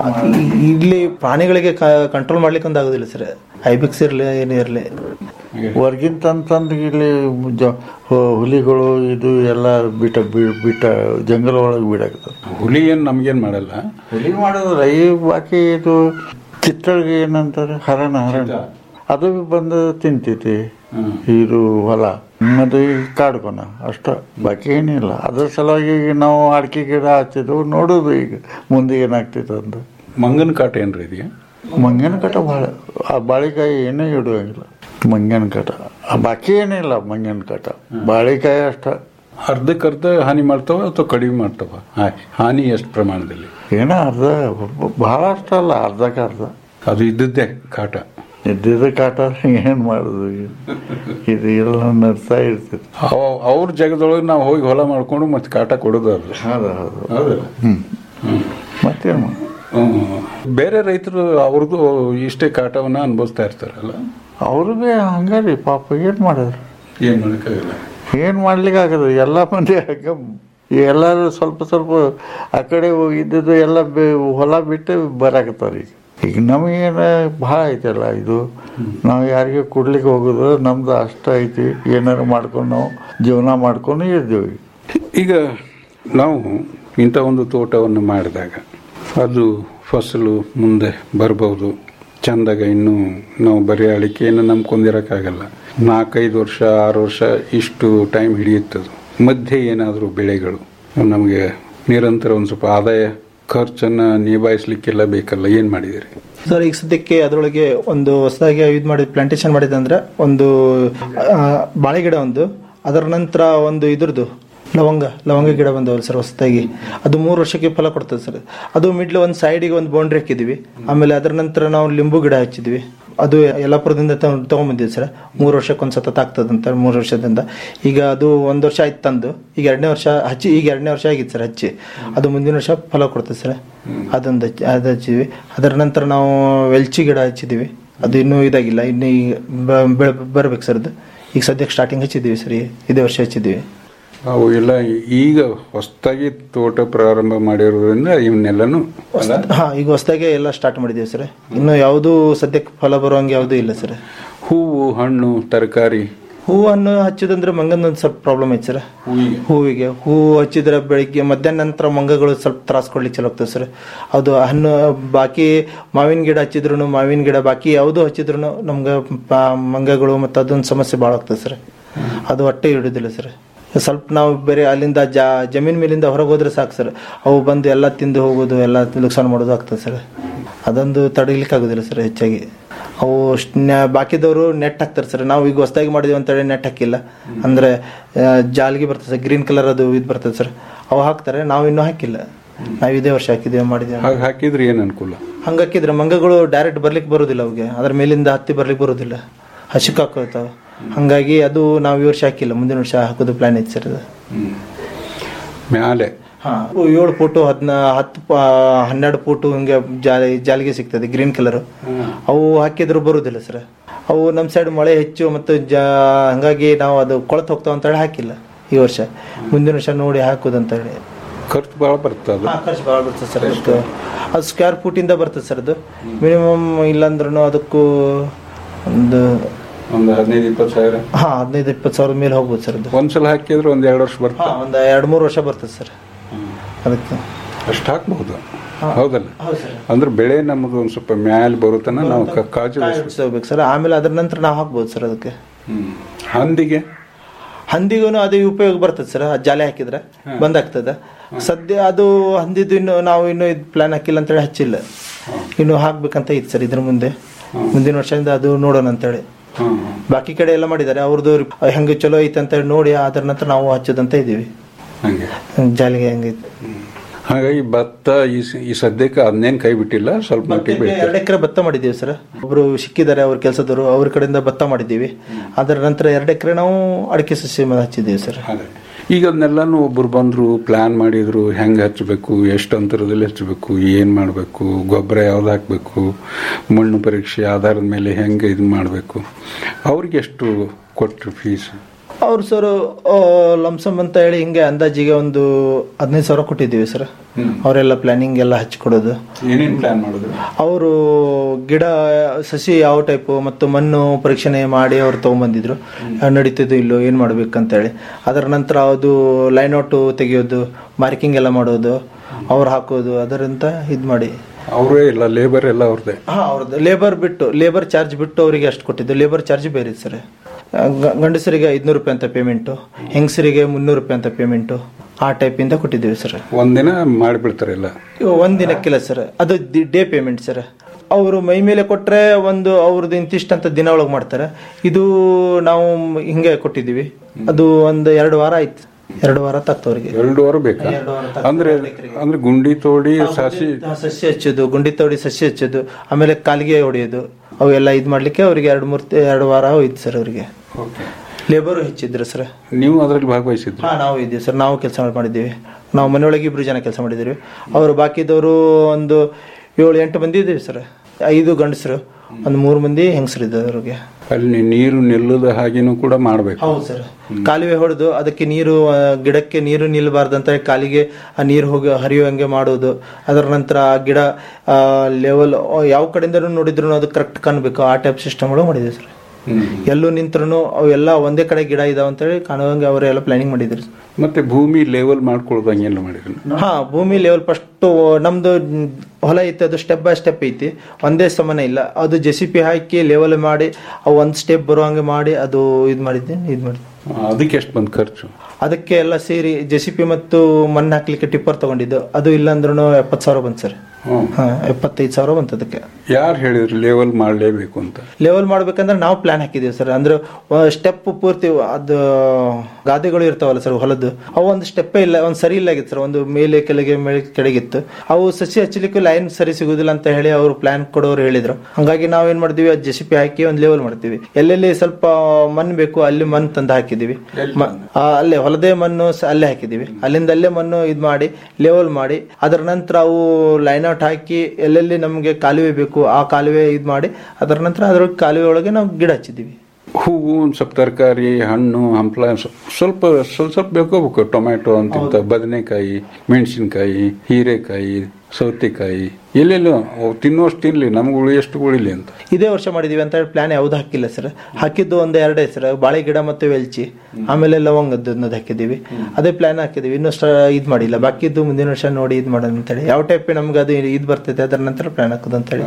ಇಲ್ಲಿ ಪ್ರಾಣಿಗಳಿಗೆ ಕಂಟ್ರೋಲ್ ಮಾಡ್ಲಿಕ್ಕೆ ಒಂದು ಆಗುದಿಲ್ಲ ಸರ್ ಐಬೆಕ್ಸ್ ಇರ್ಲಿ ಏನೇ ಇರ್ಲಿ ಹೊರ್ಗಿನ ತಂದ್ ತಂದ್ ಇಲ್ಲಿ ಜ- ಹು- ಹುಲಿಗಳು ಇದು ಎಲ್ಲ ಬಿಟ್ಟ ಬಿ- ಬಿಟ್ಟ ಜಂಗಲ್ ಒಳಗೆ ಬಿಡಾಕತ್ತವ ಹುಲಿ ಏನ್ ನಮ್ಗೇನ್ ಮಾಡಲ್ಲ ಹುಲಿ ಮಾಡೋದ್ರ ಈ ಬಾಕಿ ಇದು ಚಿತ್ರಗಳಿಗೆ ಏನಂತಾರೆ ಹರಣ ಹರಣ ಅದು ಬಂದು ತಿಂತೈತಿ ಇದು ಹೊಲ ಮತ್ತೆ ಈ ಕಾಡ್ಕೊನ ಅಷ್ಟ ಬಾಕಿ ಏನಿಲ್ಲ ಅದ್ರ ಸಲುವಾಗಿ ಈಗ ನಾವು ಅಡಿಕೆ ಗಿಡ ಹಚ್ಚಿದ್ವು ನೋಡೋದು ಈಗ ಮುಂದೆ ಏನಾಗ್ತೈತೆ ಅಂತ ಮಂಗನ ಕಾಟ ಏನ್ರಿ ಇದೆಯಾ ಮಂಗನ ಕಟ ಭಾಳ ಆ ಬಾಳೆಕಾಯಿ ಏನೇ ಇಡುವಂಗಿಲ್ಲ ಮಂಗನ ಕಟ ಆ ಬಾಕಿ ಏನಿಲ್ಲ ಮಂಗನ ಕಟ ಬಾಳೆಕಾಯಿ ಅಷ್ಟ ಅರ್ಧಕ್ಕರ್ಧ ಹಾನಿ ಮಾಡ್ತಾವ ಅಥವಾ ಕಡಿಮೆ ಮಾಡ್ತಾವ ಹಾ- ಹಾನಿ ಎಷ್ಟು ಪ್ರಮಾಣದಲ್ಲಿ ಏನೋ ಅರ್ಧ ಬಹಳ ಅಷ್ಟ ಅಲ್ಲ ಅರ್ಧಕ್ಕೆ ಅರ್ಧ ಅದು ಇದ್ದದ್ದೇ ಕಾಟ ಇದ್ದಿದ್ದ ಕಾಟ ಏನ್ ಮಾಡುದು ಇದು ಎಲ್ಲ ನಡ್ತಾ ಇರ್ತೈತಿ ಅವ- ಅವ್ರ ಜಾಗದೊಳಗೆ ನಾವು ಹೋಗಿ ಹೊಲ ಮಾಡ್ಕೊಂಡು ಮತ್ತೆ ಕಾಟ ಕೊಡೋದು ಅದು ಹೌದು ಹೌದು ಹೌದಲ್ಲ ಹ್ಮ್ ಮತ್ತೇನು ಮಾಡೋದು? ಹ್ಮ್. ಬೇರೆ ರೈತರು ಅವ್ರದ್ದು ಇಷ್ಟೇ ಕಾಟವನ್ನ ಅನುಭವಿಸ್ತಾ ಇರ್ತಾರಲ್ಲ ಅವ್ರಿಗೆ ಹಂಗಾರಿ ಪಾಪ ಏನ್ ಮಾಡಿದ್ರು ಏನ್ ಮಾಡಕ್ಕಾಗಲ್ಲ ಏನ್ ಮಾಡ್ಲಿಕ್ಕೆ ಆಗದು ಎಲ್ಲ ಮಂದಿ ಹಂಗ ಎಲ್ಲಾರು ಸ್ವಲ್ಪ ಸ್ವಲ್ಪ ಆ ಕಡೆ ಇದ್ದದ್ದು ಎಲ್ಲ ಬೆ- ಹೊಲ ಬಿಟ್ಟು ಬರಾಕತ್ತಾರ ಈಗ ಈಗ ನಮಗೇನ ಭಾಳ ಐತಲ್ಲ ಇದು ನಾವು ಯಾರಿಗೆ ಕೊಡ್ಲಿಕ್ಕೆ ಹೋಗೋದು ನಮ್ದು ಅಷ್ಟ ಐತಿ ಏನಾರು ಮಾಡ್ಕೊಂಡು ನಾವು ಜೀವನ ಮಾಡ್ಕೊಂಡು ಇದ್ದೀವಿ ಈಗ ನಾವು ಇಂಥ ಒಂದು ತೋಟವನ್ನು ಮಾಡಿದಾಗ ಅದು ಫಸಲು ಮುಂದೆ ಬರ್ಬೋದು ಚಂದಾಗ ಇನ್ನು ನಾವು ಬರೀ ಅಡಿಕೆಯನ್ನು ನಂಬ್ಕೊಂಡಿರೋಕ್ಕಾಗಲ್ಲ ನಾಲ್ಕೈದು ವರ್ಷ ಆರು ವರ್ಷ ಇಷ್ಟು ಟೈಮ್ ಹಿಡಿಯುತ್ತದು ಮಧ್ಯೆ ಏನಾದರೂ ಬೆಳೆಗಳು ನಮಗೆ ನಿರಂತರ ಒಂದು ಸ್ವಲ್ಪ ಆದಾಯ ಖರ್ಚನ್ನು ನಿಭಾಯಿಸ್ಲಿಕ್ಕೆಲ್ಲ ಬೇಕಲ್ಲ ಏನು ಮಾಡಿದಿರಿ ಸರ್ ಈಗ ಸದ್ಯಕ್ಕೆ ಅದರೊಳಗೆ ಒಂದು ಹೊಸದಾಗಿ ಇದು ಮಾಡಿ ಪ್ಲಾಂಟೇಶನ್ ಮಾಡಿದಂದ್ರೆ ಒಂದು ಆ, ಬಾಳೆ ಗಿಡ ಒಂದು ಅದರ ನಂತರ ಒಂದು ಇದ್ರದ್ದು ಲವಂಗ ಲವಂಗ ಗಿಡ ಬಂದವಲ್ಲ ಸರ್ ಹೊಸದಾಗಿ ಅದು ಮೂರು ವರ್ಷಕ್ಕೆ ಫಲ ಕೊಡ್ತದೆ ಸರ್ ಅದು ಮಿಡ್ಲ್ ಒಂದು ಸೈಡಿಗೆ ಒಂದು ಬೌಂಡ್ರಿ ಹಾಕಿದ್ವಿ ಆಮೇಲೆ ಅದರ ನಂತರ ನಾವು ಲಿಂಬು ಗಿಡ ಹಚ್ಚಿದ್ವಿ ಅದು ಯಲ್ಲಾಪುರದಿಂದ ತಗೊಂಡ್- ತಗೊಂಬಂದಿದ್ವಿ ಸರ್ ಮೂರು ವರ್ಷಕ್ಕೆ ಒಂದು ಸತತ ಆಗ್ತದಂತ ಮೂರು ವರ್ಷದಿಂದ ಈಗ ಅದು ಒಂದು ವರ್ಷ ಆಯ್ತು ತಂದು ಈಗ ಎರಡನೇ ವರ್ಷ ಹಚ್ಚಿ ಈಗ ಎರಡನೇ ವರ್ಷ ಆಗಿತ್ತು ಸರ್ ಹಚ್ಚಿ ಅದು ಮುಂದಿನ ವರ್ಷ ಫಲ ಕೊಡ್ತದೆ ಸರ್ ಅದೊಂದು ಹಚ್ಚಿ ಅದು ಹಚ್ಚಿದ್ವಿ ಅದರ ನಂತರ ನಾವು ವೆಲ್ಚಿ ಗಿಡ ಹಚ್ಚಿದ್ವಿ ಅದು ಇನ್ನೂ ಇದಾಗಿಲ್ಲ ಇನ್ನು ಈಗ ಬ- ಬೆಳೆ ಬರ್ಬೇಕು ಸರ್ ಅದು ಈಗ ಸದ್ಯಕ್ಕೆ ಸ್ಟಾರ್ಟಿಂಗ್ ಹಚ್ಚಿದ್ದೀವಿ ಸರ್ ಇದೇ ವರ್ಷ ಹಚ್ಚಿದ್ದೀವಿ ಅವು ಎಲ್ಲ ಈಗ ಹೊಸದಾಗಿ ತೋಟ ಪ್ರಾರಂಭ ಮಾಡಿರೋದ್ರಿಂದ ಇವನ್ನೆಲ್ಲನೂ ಅಲ್ಲ ಹಾ ಈಗ ಹೊಸದಾಗಿ ಎಲ್ಲ ಸ್ಟಾರ್ಟ್ ಮಾಡಿದ್ದೀವಿ ಸರ್ ಇನ್ನು ಯಾವುದೂ ಸದ್ಯಕ್ಕೆ ಫಲ ಬರುವಂಗೆ ಯಾವುದೂ ಇಲ್ಲ ಸರ್ ಹೂವು ಹಣ್ಣು ತರಕಾರಿ ಹೂವನ್ನು ಹಚ್ಚಿದಂದ್ರೆ ಮಂಗನ ಒಂದು ಸ್ವಲ್ಪ ಪ್ರಾಬ್ಲಮ್ ಐತೆ ಸರ್ ಹೂವಿಗೆ ಹೂವು ಹಚ್ಚಿದ್ರೆ ಬೆಳಿಗ್ಗೆ ಮಧ್ಯಾಹ್ನ ನಂತರ ಮಂಗಗಳು ಸ್ವಲ್ಪ ತ್ರಾಸ ಕೊಡ್ಲಿಕ್ಕೆ ಚಲೋ ಆಗ್ತದೆ ಸರ್ ಅದು ಹಣ್ಣು ಬಾಕಿ ಮಾವಿನ ಗಿಡ ಹಚ್ಚಿದ್ರು ಮಾವಿನ ಗಿಡ ಬಾಕಿ ಯಾವುದು ಹಚ್ಚಿದ್ರು ನಮ್ಗೆ ಪ- ಮಂಗಗಳು ಮತ್ತು ಅದೊಂದು ಸಮಸ್ಯೆ ಭಾಳ ಆಗ್ತದೆ ಸರ್ ಅದು ಹೊಟ್ಟೆ ಹಿಡಿದಿಲ್ಲ ಸರ್ ಸ್ವಲ್ಪ ನಾವು ಬೇರೆ ಅಲ್ಲಿಂದ ಜಾ ಜಮೀನ್ ಮೇಲಿಂದ ಹೊರಗೆ ಹೋದ್ರೆ ಸಾಕು ಸರ್ ಅವು ಬಂದು ಎಲ್ಲ ತಿಂದು ಹೋಗೋದು ಎಲ್ಲ ನುಕ್ಸಾನ್ ಮಾಡೋದು ಆಗ್ತದೆ ಸರ್ ಅದೊಂದು ತಡೀಲಿಕ್ಕೆ ಆಗೋದಿಲ್ಲ ಸರ್ ಹೆಚ್ಚಾಗಿ ಅವು ಸ್ಟ್- ನ- ಬಾಕಿದವರು ನೆಟ್ ಹಾಕ್ತಾರೆ ಸರ್ ನಾವು ಈಗ ಹೊಸದಾಗಿ ಮಾಡಿದ್ವಿ ಅಂತೇಳಿ ನೆಟ್ ಹಾಕಿಲ್ಲ ಅಂದ್ರೆ ಆ, ಜಾಲ್ಗಿ ಬರ್ತದೆ ಸರ್ ಗ್ರೀನ್ ಕಲರ್ ಅದು ಇದು ಬರ್ತದೆ ಸರ್ ಅವು ಹಾಕ್ತಾರೆ ನಾವು ಇನ್ನೂ ಹಾಕಿಲ್ಲ ನಾವು ಇದೇ ವರ್ಷ ಹಾಕಿದ್ದೀವಿ ಮಾಡಿದ್ದೀವಿ ಹಾಗೆ ಹಾಕಿದ್ರೆ ಏನು ಅನುಕೂಲ ಹಂಗೆ ಹಾಕಿದ್ರೆ ಮಂಗಗಳು ಡೈರೆಕ್ಟ್ ಬರ್ಲಿಕ್ಕೆ ಬರೋದಿಲ್ಲ ಅವಿಗೆ ಅದ್ರ ಮೇಲಿಂದ ಹತ್ತಿ ಬರ್ಲಿಕ್ಕೆ ಬರೋದಿಲ್ಲ ಹಸಿಕ್ ಹಾಕೋತಾವ ಹಂಗಾಗಿ ಅದು ನಾವು ಈ ವರ್ಷ ಹಾಕಿಲ್ಲ ಮುಂದಿನ ವರ್ಷ ಹಾಕೋದು ಪ್ಲಾನ್ ಐತೆ ಸರ್ ಅದು ಮ್ಯಾಲೆ ಅವು ಏಳು ಫೋಟೋ ಹದಿನ ಹತ್ತು ಪ- ಹನ್ನೆರಡು ಫೋಟೋ ಹಿಂಗೆ ಜಾಲಿ ಜಾಲಿಗೆ ಸಿಗ್ತದೆ ಗ್ರೀನ್ ಕಲರ್ ಅವು ಹಾಕಿದ್ರು ಬರುದಿಲ್ಲ ಸರ್ ಅವು ನಮ್ಮ ಸೈಡ್ ಮಳೆ ಹೆಚ್ಚು ಮತ್ತು ಜಾ ಹಂಗಾಗಿ ನಾವು ಅದು ಕೊಳತು ಹೋಗ್ತಾವ ಅಂತೇಳಿ ಹಾಕಿಲ್ಲ ಈ ವರ್ಷ ಮುಂದಿನ ವರ್ಷ ನೋಡಿ ಹಾಕೋದಂತ ಹೇಳಿ ಖರ್ಚು ಭಾಳ ಬರ್ತದೆ ಅದು ಹಾ, ಖರ್ಚು ಭಾಳ ಬರ್ತದೆ ಸರ್ ಅದಕ್ಕೆ ಅದು ಸ್ಕ್ವೇರ್ ಫೂಟಿಂದ ಬರ್ತದೆ ಸರ್ ಅದು ಮಿನಿಮಮ್ ಇಲ್ಲಾಂದ್ರೂ ಅದಕ್ಕೂ ಒಂದು ಒಂದು ಹದಿನೈದು ಇಪ್ಪತ್ತು ಸಾವಿರ ಹಾ ಹದಿನೈದು ಇಪ್ಪತ್ತು ಸಾವಿರ ಮೇಲೆ ಹೋಗ್ಬೋದು ಸರ್ ಅದು ಒಂದ್ಸಲ ಹಾಕಿದ್ರೆ ಒಂದ್ ಎರಡು ವರ್ಷ ಬರ್ತದೆ ಹಾ ಒಂದು ಎರಡು ಮೂರು ವರ್ಷ ಬರ್ತದೆ ಸರ್ ಅದಕ್ಕೆ ಅಷ್ಟು ಹಾಕ್ಬಹುದು ಹೌದಲ್ಲ ಹೌದು ಸರ್ ಅಂದ್ರೆ ಬೆಳೆ ನಮ್ದು ಒಂದ್ ಸ್ವಲ್ಪ ಮ್ಯಾಲ್ ಬರುತ್ತನ ನಾವು ಕ- ಕಾಳಜಿ ವಹಿಸ್ಬೇಕು. ಹೋಗ್ಬೇಕು ಸರ್ ಆಮೇಲೆ ಅದ್ರ ನಂತರ ನಾವು ಹಾಕ್ಬೋದು ಸರ್ ಅದಕ್ಕೆ ಹ್ಮ್. ಹಂದಿಗೆ ಹಂದಿಗೂ ಅದೇ ಉಪಯೋಗ ಬರ್ತದೆ ಸರ್ ಅದ್ ಜಾಲೆ ಹಾಕಿದ್ರೆ ಬಂದಾಗ್ತದೆ ಸದ್ಯ ಅದು ಹಂದಿದ್ದು ಇನ್ನು ನಾವು ಇನ್ನು ಇದು ಪ್ಲಾನ್ ಹಾಕಿಲ್ಲ ಅಂತೇಳಿ ಹಚ್ಚಿಲ್ಲ ಇನ್ನು ಹಾಕ್ಬೇಕಂತ ಇತ್ತು ಸರ್ ಇದ್ರ ಮುಂದೆ ಮುಂದಿನ ವರ್ಷದಿಂದ ಅದು ನೋಡೋಣ ಅಂತೇಳಿ ಬಾಕಿ ಕಡೆ ಎಲ್ಲ ಮಾಡಿದ್ದಾರೆ ಅವ್ರದ್ದು ಹೆಂಗೆ ಚಲೋ ಐತೆ ಅಂತ ಹೇಳಿ ನೋಡಿ ಅದ್ರ ನಂತರ ನಾವು ಹಚ್ಚೋದಂತ ಇದೀವಿ ಹಂಗೆ ಜಾಲಿಗೆ ಹೆಂಗೈತೆ ಹಾಗಾಗಿ ಭತ್ತ ಈ ಸ- ಈ ಸದ್ಯಕ್ಕೆ ಅದನ್ನೇನ್ ಕೈ ಬಿಟ್ಟಿಲ್ಲ ಸ್ವಲ್ಪ ಮಟ್ಟಿಗೆ ಬೆಳಿತಾರೆ ಎರಡು ಎಕರೆ ಭತ್ತ ಮಾಡಿದ್ದೀವಿ ಸರ್ ಒಬ್ರು ಸಿಕ್ಕಿದ್ದಾರೆ ಅವ್ರ ಕೆಲಸದವರು ಅವ್ರ ಕಡೆಯಿಂದ ಭತ್ತ ಮಾಡಿದ್ದೀವಿ ಅದರ ನಂತರ ಎರಡು ಎಕರೆ ನಾವು ಅಡಿಕೆ ಸಸ್ಯ ಹಚ್ಚಿದ್ದೀವಿ ಸರ್ ಈಗ ಅದನ್ನೆಲ್ಲಾನು ಒಬ್ರು ಬಂದ್ರು ಪ್ಲಾನ್ ಮಾಡಿದ್ರು ಹೆಂಗ್ ಹಚ್ಚಬೇಕು ಎಷ್ಟು ಅಂತರದಲ್ಲಿ ಹಚ್ಚಬೇಕು ಏನ್ ಮಾಡಬೇಕು ಗೊಬ್ಬರ ಯಾವ್ದು ಹಾಕ್ಬೇಕು ಮಣ್ಣು ಪರೀಕ್ಷೆ ಆಧಾರದ ಮೇಲೆ ಹೆಂಗೆ ಇದು ಮಾಡಬೇಕು ಅವ್ರಿಗೆ ಎಷ್ಟು ಕೊಟ್ರು ಫೀಸ್ ಅವ್ರು ಸರ್ ಲಂಸಮ್ ಅಂತ ಹೇಳಿ ಹಿಂಗೆ ಅಂದಾಜಿಗೆ ಒಂದು ಹದಿನೈದು ಸಾವಿರ ಕೊಟ್ಟಿದ್ದೀವಿ ಸರ್ ಅವರೆಲ್ಲ ಪ್ಲಾನಿಂಗ್ ಎಲ್ಲ ಹಚ್ಕೊಡೋದು ಏನೇನ್ ಪ್ಲಾನ್ ಮಾಡಿದ್ರು ಅವರು ಗಿಡ ಸಸಿ ಯಾವ ಟೈಪು ಮತ್ತು ಮಣ್ಣು ಪರೀಕ್ಷಣೆ ಮಾಡಿ ಅವ್ರು ತೊಗೊಂಬಂದಿದ್ರು ನಡೀತಿದ್ದು ಇಲ್ಲೋ ಏನು ಮಾಡ್ಬೇಕಂತ ಹೇಳಿ ಅದರ ನಂತರ ಅದು ಲೈನ್ ಔಟ್ ತೆಗೆಯೋದು ಮಾರ್ಕಿಂಗ್ ಎಲ್ಲ ಮಾಡೋದು ಅವ್ರು ಹಾಕೋದು ಅದರಂತ ಇದು ಮಾಡಿ ಅವರೇ ಇಲ್ಲ ಲೇಬರ್ ಎಲ್ಲ ಅವ್ರದ್ದೇ ಹಾ ಅವ್ರದ್ದು ಲೇಬರ್ ಬಿಟ್ಟು ಲೇಬರ್ ಚಾರ್ಜ್ ಬಿಟ್ಟು ಅವರಿಗೆ ಅಷ್ಟು ಕೊಟ್ಟಿದ್ದು ಲೇಬರ್ ಚಾರ್ಜ್ ಬೇರೆ ಇದೆ ಸರ್ ಗ- ಗಂಡಸರಿಗೆ ಐದ್ನೂರು ರೂಪಾಯಿ ಅಂತ ಪೇಮೆಂಟು ಹೆಂಗಸರಿಗೆ ಮುನ್ನೂರು ರೂಪಾಯಿ ಅಂತ ಪೇಮೆಂಟು ಆ ಟೈಪಿಂದ ಕೊಟ್ಟಿದ್ದೀವಿ ಸರ್ ಒಂದಿನ ಮಾಡಿಬಿಡ್ತಾರೆ ಎಲ್ಲ ಒಂದ್ ದಿನಕ್ಕಿಲ್ಲ ಸರ್ ಅದು ಡೇ ಪೇಮೆಂಟ್ ಸರ್ ಅವರು ಮೈ ಮೇಲೆ ಕೊಟ್ರೆ ಒಂದು ಅವ್ರದ್ದು ಇಂತಿಷ್ಟು ಅಂತ ದಿನ ಒಳಗೆ ಮಾಡ್ತಾರೆ ಇದು ನಾವು ಹಿಂಗೆ ಕೊಟ್ಟಿದ್ದೀವಿ ಅದು ಒಂದು ಎರಡು ವಾರ ಆಯ್ತು ಎರಡು ವಾರ ತಕ್ಕ ಅವ್ರಿಗೆ ಎರಡು ವಾರ ಬೇಕಾ ಅಂದ್ರೆ ಅಂದ್ರೆ ಗುಂಡಿ ತೋಡಿ ಸಾಸಿ ಸಸ್ಯ ಹಚ್ಚೋದು ಗುಂಡಿ ತೋಡಿ ಸಸ್ಯ ಹಚ್ಚೋದು ಆಮೇಲೆ ಕಾಲಿಗೆ ಹೊಡೆಯೋದು ಅವೆಲ್ಲ ಇದು ಮಾಡ್ಲಿಕ್ಕೆ ಅವ್ರಿಗೆ ಎರಡು ಮೂರು ಎರಡು ವಾರ ಹೋಯ್ತು ಸರ್ ಅವರಿಗೆ ಲೇಬರು ಹೆಚ್ಚಿದ್ರು ಸರ್ ನೀವು ಅದರಲ್ಲಿ ಭಾಗವಹಿಸಿದ್ರು ಹಾ ನಾವು ಇದ್ದೀವಿ ಸರ್ ನಾವು ಕೆಲಸ ಮಾಡಿದ್ದೀವಿ ನಾವು ಮನೆಯೊಳಗೆ ಇಬ್ರು ಜನ ಕೆಲಸ ಮಾಡಿದ್ದೀವಿ ಅವರು ಬಾಕಿದವರು ಒಂದು ಏಳು ಎಂಟು ಮಂದಿ ಇದ್ದೀವಿ ಸರ್ ಐದು ಗಂಡಸರು ಒಂದು ಮೂರು ಮಂದಿ ಹೆಂಗಸರು ಇದ್ದಾರೆ ಅವ್ರಿಗೆ ಅಲ್ಲಿ ನೀರು ನಿಲ್ಲದ ಹಾಗೇನು ಕೂಡ ಮಾಡ್ಬೇಕು ಹೌದು ಸರ್ ಕಾಲುವೆ ಹೊಡೆದು ಅದಕ್ಕೆ ನೀರು ಆ, ಗಿಡಕ್ಕೆ ನೀರು ನಿಲ್ಲಬಾರ್ದಂತ ಕಾಲಿಗೆ ಆ ನೀರು ಹೋಗಿ ಹರಿಯುವಂಗೆ ಮಾಡೋದು ಅದರ ನಂತರ ಆ ಗಿಡ ಲೆವೆಲ್ ಯಾವ ಕಡೆಯಿಂದನೂ ನೋಡಿದ್ರು ಅದು ಕರೆಕ್ಟ್ ಕಾಣಬೇಕು ಆ ಟೈಪ್ ಸಿಸ್ಟಮ್ಗಳು ಮಾಡಿದೆ ಸರ್ ಎಲ್ಲೂ ನಿಂತ್ರು ಅವೆಲ್ಲ ಒಂದೇ ಕಡೆ ಗಿಡ ಇದಾವ ಅಂತೇಳಿ ಕಾಣುವಂಗೆ ಅವರೆಲ್ಲ ಪ್ಲಾನಿಂಗ್ ಮಾಡಿದ್ರು ಮತ್ತೆ ಭೂಮಿ ಲೆವೆಲ್ ಮಾಡ್ಕೊಳ್ಳೋದು ಹಂಗೆಲ್ಲ ಮಾಡಿದ್ರು ಹಾ ಭೂಮಿ ಲೆವೆಲ್ ಫಸ್ಟ್ ನಮ್ದು ಹೊಲ ಐತೆ ಅದು ಸ್ಟೆಪ್ ಬೈ ಸ್ಟೆಪ್ ಐತಿ ಒಂದೇ ಸಮಾನ ಇಲ್ಲ ಅದು ಜೆ ಸಿ ಪಿ ಹಾಕಿ ಲೆವೆಲ್ ಮಾಡಿ ಅವು ಒಂದ್ ಸ್ಟೆಪ್ ಬರುವಂಗೆ ಮಾಡಿ ಅದು ಇದು ಮಾಡಿದ್ದೆ ಇದು ಮಾಡಿದ್ದೆ ಅದಕ್ಕೆ ಎಷ್ಟು ಬಂದು ಖರ್ಚು ಅದಕ್ಕೆ ಎಲ್ಲ ಸೇರಿ ಜೆ ಸಿ ಪಿ ಮತ್ತು ಮಣ್ಣು ಹಾಕ್ಲಿಕ್ಕೆ ಟಿಪ್ಪರ್ ತಗೊಂಡಿದ್ದು ಅದು ಇಲ್ಲ ಅಂದ್ರೂ ಎಪ್ಪತ್ತು ಸಾವಿರ ಬಂತು ಸರ್ ಹಾ ಎಪ್ಪತ್ತೈದು ಸಾವಿರ ಬಂತು ಅದಕ್ಕೆ ಯಾರು ಹೇಳಿದ್ರು ಲೆವೆಲ್ ಮಾಡಲೇಬೇಕು ಅಂತ ಲೆವೆಲ್ ಮಾಡ್ಬೇಕಂದ್ರೆ ನಾವು ಪ್ಲಾನ್ ಹಾಕಿದೀವಿ ಸರ್ ಅಂದ್ರೆ ಸ್ಟೆಪ್ ಪೂರ್ತಿ ಅದು ಗಾದೆಗಳು ಇರ್ತಾವಲ್ಲ ಸರ್ ಹೊಲದ್ದು ಅವು ಒಂದು ಸ್ಟೆಪ್ಪೇ ಇಲ್ಲ ಒಂದು ಸರಿ ಇಲ್ಲ ಆಗಿತ್ತು ಸರ್ ಒಂದು ಮೇಲೆ ಕೆಳಗೆ ಮೇಲೆ ಕೆಳಗಿತ್ತು ಅವು ಸಸಿ ಹಚ್ಚಲಿಕ್ಕೆ ಲೈನ್ ಸರಿ ಸಿಗುದಿಲ್ಲ ಅಂತ ಹೇಳಿ ಅವರು ಪ್ಲಾನ್ ಕೊಡೋರು ಹೇಳಿದ್ರು ಹಂಗಾಗಿ ನಾವ್ ಏನ್ ಮಾಡ್ತೀವಿ ಜೆ ಸಿ ಪಿ ಹಾಕಿ ಒಂದು ಲೆವೆಲ್ ಮಾಡ್ತೀವಿ ಎಲ್ಲೆಲ್ಲಿ ಸ್ವಲ್ಪ ಮಣ್ಣು ಬೇಕು ಅಲ್ಲಿ ಮಣ್ಣು ತಂದು ಹಾಕಿದೀವಿ ಮ- ಆ, ಅಲ್ಲೇ ಹೊಲದೇ ಮಣ್ಣು ಸ- ಅಲ್ಲೇ ಹಾಕಿದೀವಿ ಅಲ್ಲಿಂದ ಅಲ್ಲೇ ಮಣ್ಣು ಇದು ಮಾಡಿ ಲೆವೆಲ್ ಮಾಡಿ ಅದರ ನಂತರ ಅವು ಲೈನ್ ಔಟ್ ಹಾಕಿ ಎಲ್ಲೆಲ್ಲಿ ನಮಗೆ ಕಾಲುವೆ ಬೇಕು ಆ ಕಾಲುವೆ ಇದು ಮಾಡಿ ಅದರ ನಂತರ ಅದ್ರ ಕಾಲುವೆ ಒಳಗೆ ನಾವು ಗಿಡ ಹಚ್ಚಿದ್ದೀವಿ ಹೂವು ಒಂದು ಸ್ವಲ್ಪ ತರಕಾರಿ ಹಣ್ಣು ಹಂಪ್ಲ ಸ್ವ- ಸ್ವಲ್ಪ ಸ್ವಲ್ಪ ಸ್ವಲ್ಪ ಬೇಕೋಬೇಕು ಟೊಮ್ಯಾಟೊ ಅಂತಿಂತ ಬದನೆಕಾಯಿ ಮೆಣಸಿನಕಾಯಿ ಹೀರೆಕಾಯಿ ಸೌತೆಕಾಯಿ ಎಲ್ಲೆಲ್ಲೋ ಅವು ತಿನ್ನುವಷ್ಟು ತಿನ್ಲಿ ನಮ್ಗೆ ಉಳಿಯಷ್ಟು ಉಳಿಲಿ ಅಂತ ಇದೇ ವರ್ಷ ಮಾಡಿದೀವಿ ಅಂತ ಹೇಳಿ ಪ್ಲಾನ್ ಯಾವ್ದು ಹಾಕಿಲ್ಲ ಸರ್ ಹಾಕಿದ್ದು ಒಂದು ಎರಡೇ ಸರ್ ಬಾಳೆ ಗಿಡ ಮತ್ತು ವೆಲ್ಚಿ ಆಮೇಲೆ ಲವಂಗದ್ದು ಅನ್ನೋದು ಹಾಕಿದೀವಿ ಅದೇ ಪ್ಲಾನ್ ಹಾಕಿದೀವಿ ಇನ್ನೂ ಇದು ಮಾಡಿಲ್ಲ ಬಾಕಿದ್ದು ಮುಂದಿನ ವರ್ಷ ನೋಡಿ ಇದು ಮಾಡೋಣ ಅಂತೇಳಿ ಯಾವ ಟೈಪ್ ನಮ್ಗೆ ಅದು ಇದು ಬರ್ತೈತೆ ಅದರ ನಂತರ ಪ್ಲಾನ್ ಹಾಕೋದು ಅಂತೇಳಿ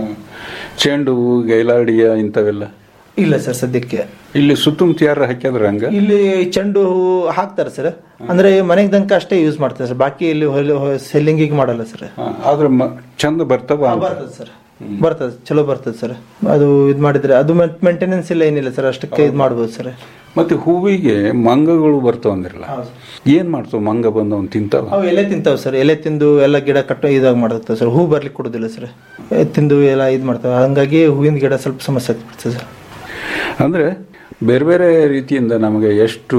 ಚೆಂಡು ಹೂವು ಗೈಲಾಡಿಯ ಇಂಥವೆಲ್ಲ ಇಲ್ಲ ಸರ್ ಸದ್ಯಕ್ಕೆ ಇಲ್ಲಿ ಸುತ್ತಮುತ್ತ ಯಾರು ಹಾಕ್ಯಾದ್ರ ಹಂಗ ಇಲ್ಲಿ ಚೆಂಡು ಹೂ ಹಾಕ್ತಾರೆ ಸರ್ ಅಂದ್ರೆ ಮನೆಗೆ ತನಕ ಅಷ್ಟೇ ಯೂಸ್ ಮಾಡ್ತಾರೆ ಸರ್ ಬಾಕಿ ಇಲ್ಲಿ ಸೆಲ್ಲಿಂಗಿಗೆ ಮಾಡಲ್ಲ ಸರ್ ಆದ್ರೆ ಮ- ಚಂದ ಬರ್ತಾವ ಅಂತ. ಬರ್ತದೆ ಸರ್ ಬರ್ತದೆ ಚಲೋ ಬರ್ತದೆ ಸರ್ ಅದು ಇದು ಮಾಡಿದ್ರೆ ಅದು ಮೇಂಟೆನೆನ್ಸ್ ಇಲ್ಲ ಏನಿಲ್ಲ ಸರ್ ಅಷ್ಟಕ್ಕೆ ಇದು ಮಾಡ್ಬೋದು ಸರ್ ಮತ್ತೆ ಹೂವಿಗೆ ಮಂಗಗಳು ಬರ್ತಾವ ಅಂದಿರಲ್ಲ ಏನ್ ಮಾಡ್ತಾವ ಮಂಗ ಬಂದು ಅವ್ನು ತಿಂತಾವ ಅವು ಎಲೆ ತಿಂತಾವ ಸರ್ ಎಲೆ ತಿಂದು ಎಲ್ಲ ಗಿಡ ಕಟ್ಟ ಇದಾಗ ಮಾಡುತ್ತೆ ಸರ್ ಹೂ ಬರ್ಲಿಕ್ಕೆ ಕೊಡೋದಿಲ್ಲ ಸರ್ ಎ- ತಿಂದು ಎಲ್ಲ ಇದು ಮಾಡ್ತಾವೆ ಹಂಗಾಗಿ ಹೂವಿನ ಗಿಡ ಸ್ವಲ್ಪ ಸಮಸ್ಯೆ ಆಗ್ಬಿಡ್ತದೆ ಸರ್ ಅಂದ್ರೆ ಬೇರೆ ಬೇರೆ ರೀತಿಯಿಂದ ನಮಗೆ ಎಷ್ಟು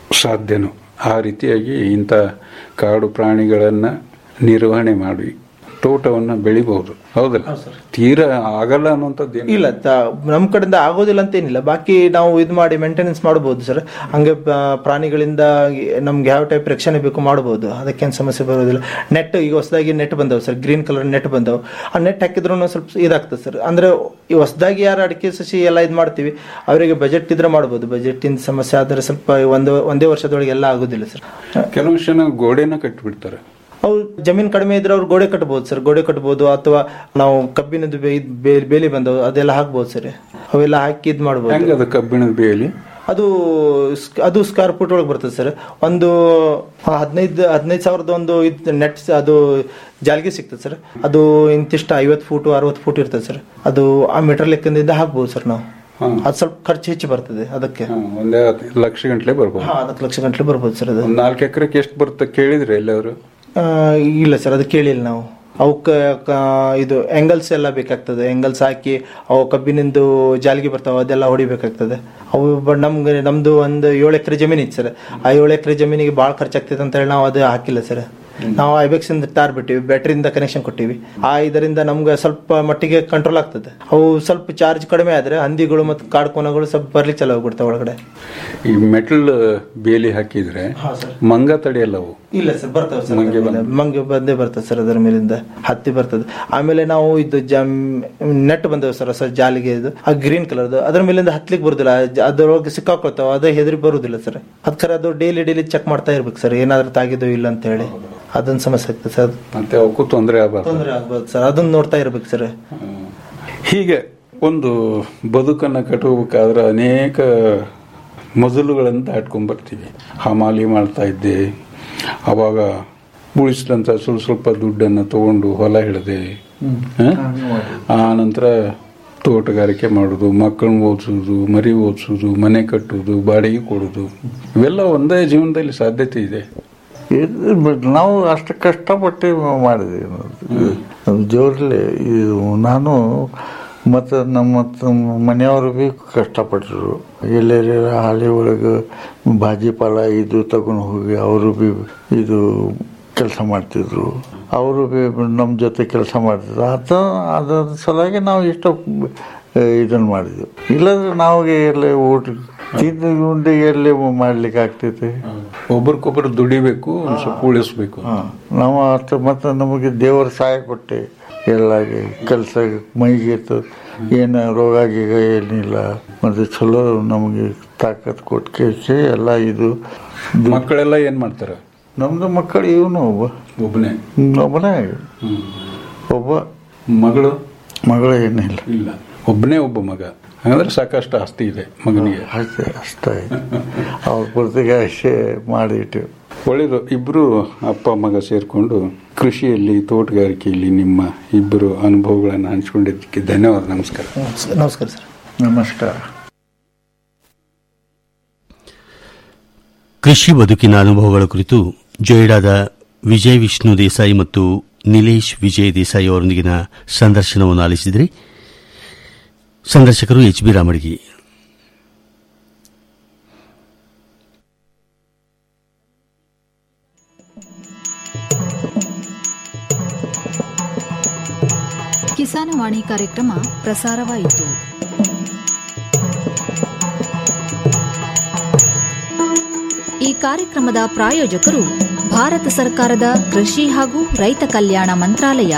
ಸಾಧ್ಯನೋ ಆ ರೀತಿಯಾಗಿ ಇಂಥ ಕಾಡು ಪ್ರಾಣಿಗಳನ್ನ ನಿರ್ವಹಣೆ ಮಾಡಿ ತೋಟವನ್ನ ಬೆಳಿಬಹುದು ಹೌದಲ್ಲ ತೀರಾ ಆಗಲ್ಲ ಅನ್ನುವಂಥದ್ದು ಏನು ಇಲ್ಲ ತ- ನಮ್ ಕಡೆಯಿಂದ ಆಗೋದಿಲ್ಲ ಅಂತ ಏನಿಲ್ಲ ಬಾಕಿ ನಾವು ಇದು ಮಾಡಿ ಮೇಂಟೆನೆನ್ಸ್ ಮಾಡಬಹುದು ಸರ್ ಹಂಗೆ ಪ- ಪ್ರಾಣಿಗಳಿಂದ ನಮ್ಗೆ ಯಾವ ಟೈಪ್ ರಕ್ಷಣೆ ಬೇಕು ಮಾಡಬಹುದು ಅದಕ್ಕೇನು ಸಮಸ್ಯೆ ಬರೋದಿಲ್ಲ ನೆಟ್ ಈಗ ಹೊಸದಾಗಿ ನೆಟ್ ಬಂದವು ಸರ್ ಗ್ರೀನ್ ಕಲರ್ ನೆಟ್ ಬಂದವು ಆ ನೆಟ್ ಹಾಕಿದ್ರು ಸ್ವಲ್ಪ ಇದಾಗ್ತದೆ ಸರ್ ಅಂದ್ರೆ ಈ ಹೊಸದಾಗಿ ಯಾರು ಅಡಿಕೆ ಸಸಿ ಎಲ್ಲ ಇದು ಮಾಡ್ತೀವಿ ಅವರಿಗೆ ಬಜೆಟ್ ಇದ್ರೆ ಮಾಡಬಹುದು ಬಜೆಟ್ ಇಂದ ಸಮಸ್ಯೆ ಆದರೆ ಸ್ವಲ್ಪ ಒಂದು ಒಂದೇ ವರ್ಷದೊಳಗೆ ಎಲ್ಲ ಆಗೋದಿಲ್ಲ ಸರ್ ಕೆಲವು ಜನ ಗೋಡೆನ ಕಟ್ಟಿಬಿಡ್ತಾರೆ ಅವು ಜಮೀನ್ ಕಡಿಮೆ ಇದ್ರೆ ಅವ್ರು ಗೋಡೆ ಕಟ್ಬೋದು ಸರ್ ಗೋಡೆ ಕಟ್ಬೋದು ಅಥವಾ ನಾವು ಕಬ್ಬಿನದ್ದು ಬೇ- ಇದ್ ಬೇ- ಬೇಲಿ ಬಂದವು ಅದೆಲ್ಲ ಹಾಕ್ಬೋದು ಸರ್ ಅವೆಲ್ಲ ಹಾಕಿ ಇದ್ ಮಾಡ್ಬೋದು ಹೆಂಗ ಅದು ಕಬ್ಬಿಣದ ಬೇಲಿ ಅದು ಸ್ಕ್- ಅದು ಸ್ಕ್ವೇರ್ ಫುಟ್ ಒಳಗೆ ಬರ್ತದೆ ಸರ್ ಒಂದು ಹದಿನೈದು ಹದಿನೈದು ಸಾವಿರದ ಒಂದು ಇದು ನೆಟ್ ಅದು ಜಾಲ್ಗೆ ಸಿಗ್ತದೆ ಸರ್ ಅದು ಇಂತಿಷ್ಟು ಐವತ್ತು ಫೂಟು ಅರವತ್ತು ಫೂಟ್ ಇರ್ತದೆ ಸರ್ ಅದು ಆ ಮೀಟರ್ ಲೆಕ್ಕದಿಂದ ಹಾಕ್ಬೋದು ಸರ್ ನಾವು ಅದು ಸ್ವಲ್ಪ ಖರ್ಚು ಹೆಚ್ಚು ಬರ್ತದೆ ಅದಕ್ಕೆ ಒಂದೇ ಹತ್ತು ಲಕ್ಷ ಗಂಟ್ಲೆ ಬರ್ಬೋದು ಹಾ ಅದಕ್ಕೆ ಲಕ್ಷ ಗಂಟಲೆ ಬರ್ಬೋದು ಸರ್ ಅದು ಒಂದ್ ನಾಲ್ಕು ಎಕರೆಗೆ ಎಷ್ಟು ಬರುತ್ತೆ ಕೇಳಿದ್ರೆ ಎಲ್ಲವರು ಆ, ಇಲ್ಲ ಸರ್ ಅದು ಕೇಳಿಲ್ಲ ನಾವು ಅವಕ್ಕೆ ಇದು ಎಂಗಲ್ಸ್ ಎಲ್ಲ ಬೇಕಾಗ್ತದೆ ಎಂಗಲ್ಸ್ ಹಾಕಿ ಅವು ಕಬ್ಬಿನಿಂದು ಜಾಲಿಗೆ ಬರ್ತಾವೆ ಅದೆಲ್ಲ ಹೊಡಿಬೇಕಾಗ್ತದೆ ಅವು ಬ- ನಮ್ಗೆ ನಮ್ದು ಒಂದು ಏಳು ಎಕರೆ ಜಮೀನು ಇತ್ತು ಸರ್ ಆ ಏಳು ಎಕರೆ ಜಮೀನಿಗೆ ಭಾಳ ಖರ್ಚಾಗ್ತೈತೆ ಅಂತ ಹೇಳಿ ನಾವು ಅದು ಹಾಕಿಲ್ಲ ಸರ್ ನಾವು ಐಬೆಕ್ಸ್ ಇಂದ ತಾರ್ ಬಿಟ್ಟಿವಿ ಬ್ಯಾಟ್ರಿಯಿಂದ ಕನೆಕ್ಷನ್ ಕೊಟ್ಟಿವಿ ಆ ಇದರಿಂದ ನಮ್ಗೆ ಸ್ವಲ್ಪ ಮಟ್ಟಿಗೆ ಕಂಟ್ರೋಲ್ ಆಗ್ತದೆ ಅವು ಸ್ವಲ್ಪ ಚಾರ್ಜ್ ಕಡಿಮೆ ಆದ್ರೆ ಹಂದಿಗಳು ಮತ್ತು ಕಾಡ್ಕೋನಗಳು ಸ್ವಲ್ಪ ಬರ್ಲಿಕ್ಕೆ ಚಲೋ ಹೋಗ್ಬಿಡ್ತಾವೆ ಒಳಗಡೆ ಈ ಮೆಟಲ್ ಬೇಲಿ ಹಾಕಿದ್ರೆ ಮಂಗ ತಡೆಯಲ್ಲ ಅವು ಇಲ್ಲ ಸರ್ ಬರ್ತವೆ ಸರ್ ಮಂಗೆ ಅದರ ಮೇಲೆ. ಮಂಗೆ ಬಂದೇ ಬರ್ತದೆ ಸರ್ ಅದರ ಮೇಲಿಂದ ಹತ್ತಿ ಬರ್ತದೆ ಆಮೇಲೆ ನಾವು ಇದು ಜಮ್ ನೆಟ್ ಬಂದವೆ ಸರ್ ಸರ್ ಜಾಲಿಗೆ ಇದು ಆ ಗ್ರೀನ್ ಕಲರ್ದು ಅದ್ರ ಮೇಲಿಂದ ಹತ್ಲಿಕ್ಕೆ ಬರುದಿಲ್ಲ ಜ- ಅದ್ರೊಳಗೆ ಸಿಕ್ಕಾಕೊಳ್ತಾವ ಅದೇ ಹೆದರಿ ಬರುದಿಲ್ಲ ಸರ್ ಅದಕ್ಕೆ ಅದು ಡೈಲಿ ಡೈಲಿ ಚೆಕ್ ಮಾಡ್ತಾ ಇರ್ಬೇಕು ಸರ್ ಏನಾದ್ರೂ ತಾಗಿದೋ ಇಲ್ಲ ಅಂತ ಹೇಳಿ ಅದೊಂದು ಸಮಸ್ಯೆ ಆಗ್ತದೆ ಸರ್ ಮತ್ತೆ ಅವಕ್ಕೂ ತೊಂದರೆ ಆಗಬಾರ್ದು ತೊಂದರೆ ಆಗ್ಬೋದು ಸರ್ ಅದನ್ನ ನೋಡ್ತಾ ಇರ್ಬೇಕು ಸರ್ ಹೀಗೆ ಒಂದು ಬದುಕನ್ನು ಕಟ್ಟಬೇಕಾದ್ರೆ ಅನೇಕ ಮೊದಲುಗಳನ್ನು ದಾಟ್ಕೊಂಡ್ ಬರ್ತೀವಿ ಹಮಾಲಿ ಮಾಡ್ತಾ ಇದ್ದೆ ಅವಾಗ ಉಳಿಸಿದಂಥ ಸ್ವಲ್ಪ ಸ್ವಲ್ಪ ದುಡ್ಡನ್ನು ತಗೊಂಡು ಹೊಲ ಹಿಡದೆ ಆ ನಂತರ ತೋಟಗಾರಿಕೆ ಮಾಡೋದು ಮಕ್ಕಳನ್ನ ಓದಿಸೋದು ಮರಿ ಓದಿಸೋದು ಮನೆ ಕಟ್ಟೋದು ಬಾಡಿಗೆ ಕೊಡೋದು ಇವೆಲ್ಲ ಒಂದೇ ಜೀವನದಲ್ಲಿ ಸಾಧ್ಯತೆ ಇದೆ ಇದು ಬಿಡ್- ನಾವು ಅಷ್ಟು ಕಷ್ಟಪಟ್ಟು ಮಾಡಿದ್ವಿ ನಾವು ಜೋರ್ಲಿ ಇದು ನಾನು ಮತ್ತು ನಮ್ಮ ತ- ಮನೆಯವರು ಭೀ ಕಷ್ಟಪಟ್ಟರು ಎಲ್ಲೆಲ್ಲಿ ಹಾಲಿ ಒಳಗೆ ಭಾಜಿ ಫಲ ಇದು ತಗೊಂಡು ಹೋಗಿ ಅವರು ಭೀ ಇದು ಕೆಲಸ ಮಾಡ್ತಿದ್ರು ಅವರು ಭೀ ನಮ್ಮ ಜೊತೆ ಕೆಲಸ ಮಾಡ್ತಿದ್ರು ಅದು ಅದ್ರ ಸಲುವಾಗಿ ನಾವು ಇಷ್ಟು ಇದನ್ನು ಮಾಡಿದ್ವಿ ಇಲ್ಲಾಂದ್ರೆ ನಾವು ಎಲ್ಲಿ ಊಟ ತಿಂದು ಉಂಡು ಎಲ್ಲಿ ಮಾಡ್ಲಿಕ್ಕೆ ಆಗ್ತೈತೆ ಒಬ್ರಿಗೊಬ್ರು ದುಡಿಬೇಕು ಒಂದ್ ಸ್ವಲ್ಪ ಉಳಿಸ್ಬೇಕು ನಾವು ಅಷ್ಟು ಮತ್ತು ನಮಗೆ ದೇವರ ಸಹಾಯ ಕೊಟ್ಟೆ ಎಲ್ಲ ಕೆಲಸ ಮೈಗೇತು ಏನು ರೋಗ ಗೀಗ ಏನಿಲ್ಲ ಮತ್ತು ಚಲೋ ನಮಗೆ ತಾಕತ್ ಕೊಟ್ಟು ಎಲ್ಲ ಇದು ಮಕ್ಕಳೆಲ್ಲ ಏನ್ ಮಾಡ್ತಾರೆ ನಮ್ದು ಮಕ್ಕಳು ಇವನು ಒಬ್ಬ ಒಬ್ಬನೇ ಒಬ್ಬನೇ ಒಬ್ಬ ಮಗಳು ಮಗಳು ಏನಿಲ್ಲ ಇಲ್ಲ ಒಬ್ಬನೇ ಒಬ್ಬ ಮಗ ಹಾಗಂದ್ರೆ ಸಾಕಷ್ಟು ಆಸ್ತಿ ಇದೆ ಮಗನಿಗೆ ಅಷ್ಟೇ ಅಷ್ಟೇ ಅವ್ರ ಪೂರ್ತಿಗೆ ಅಷ್ಟೇ ಮಾಡಿಟ್ಟು ಒಳ್ಳೇದು ಇಬ್ರು ಅಪ್ಪ ಮಗ ಸೇರ್ಕೊಂಡು ಕೃಷಿಯಲ್ಲಿ ತೋಟಗಾರಿಕೆಯಲ್ಲಿ ನಿಮ್ಮ ಇಬ್ಬರು ಅನುಭವಗಳನ್ನು ಹಂಚ್ಕೊಂಡಿದ್ದಕ್ಕೆ ಧನ್ಯವಾದ ನಮಸ್ಕಾರ ನಮಸ್ಕಾರ ಸರ್ ನಮಸ್ಕಾರ ಕೃಷಿ ಬದುಕಿನ ಅನುಭವಗಳ ಕುರಿತು ಜೊಯ್ಡಾದ ವಿಜಯ್ ವಿಷ್ಣು ದೇಸಾಯಿ ಮತ್ತು ನಿಲೇಶ್ ವಿಜಯ್ ದೇಸಾಯಿ ಅವರೊಂದಿಗಿನ ಸಂದರ್ಶನವನ್ನು ಆಲಿಸಿದ್ರಿ ಸಂದರ್ಶಕರು ಎಚ್ ಬಿ ರಾಮಡಿಗಿ ಕಿಸಾನವಾಣಿ ಕಾರ್ಯಕ್ರಮ ಪ್ರಸಾರವಾಯಿತು ಈ ಕಾರ್ಯಕ್ರಮದ ಪ್ರಾಯೋಜಕರು ಭಾರತ ಸರ್ಕಾರದ ಕೃಷಿ ಹಾಗೂ ರೈತ ಕಲ್ಯಾಣ ಮಂತ್ರಾಲಯ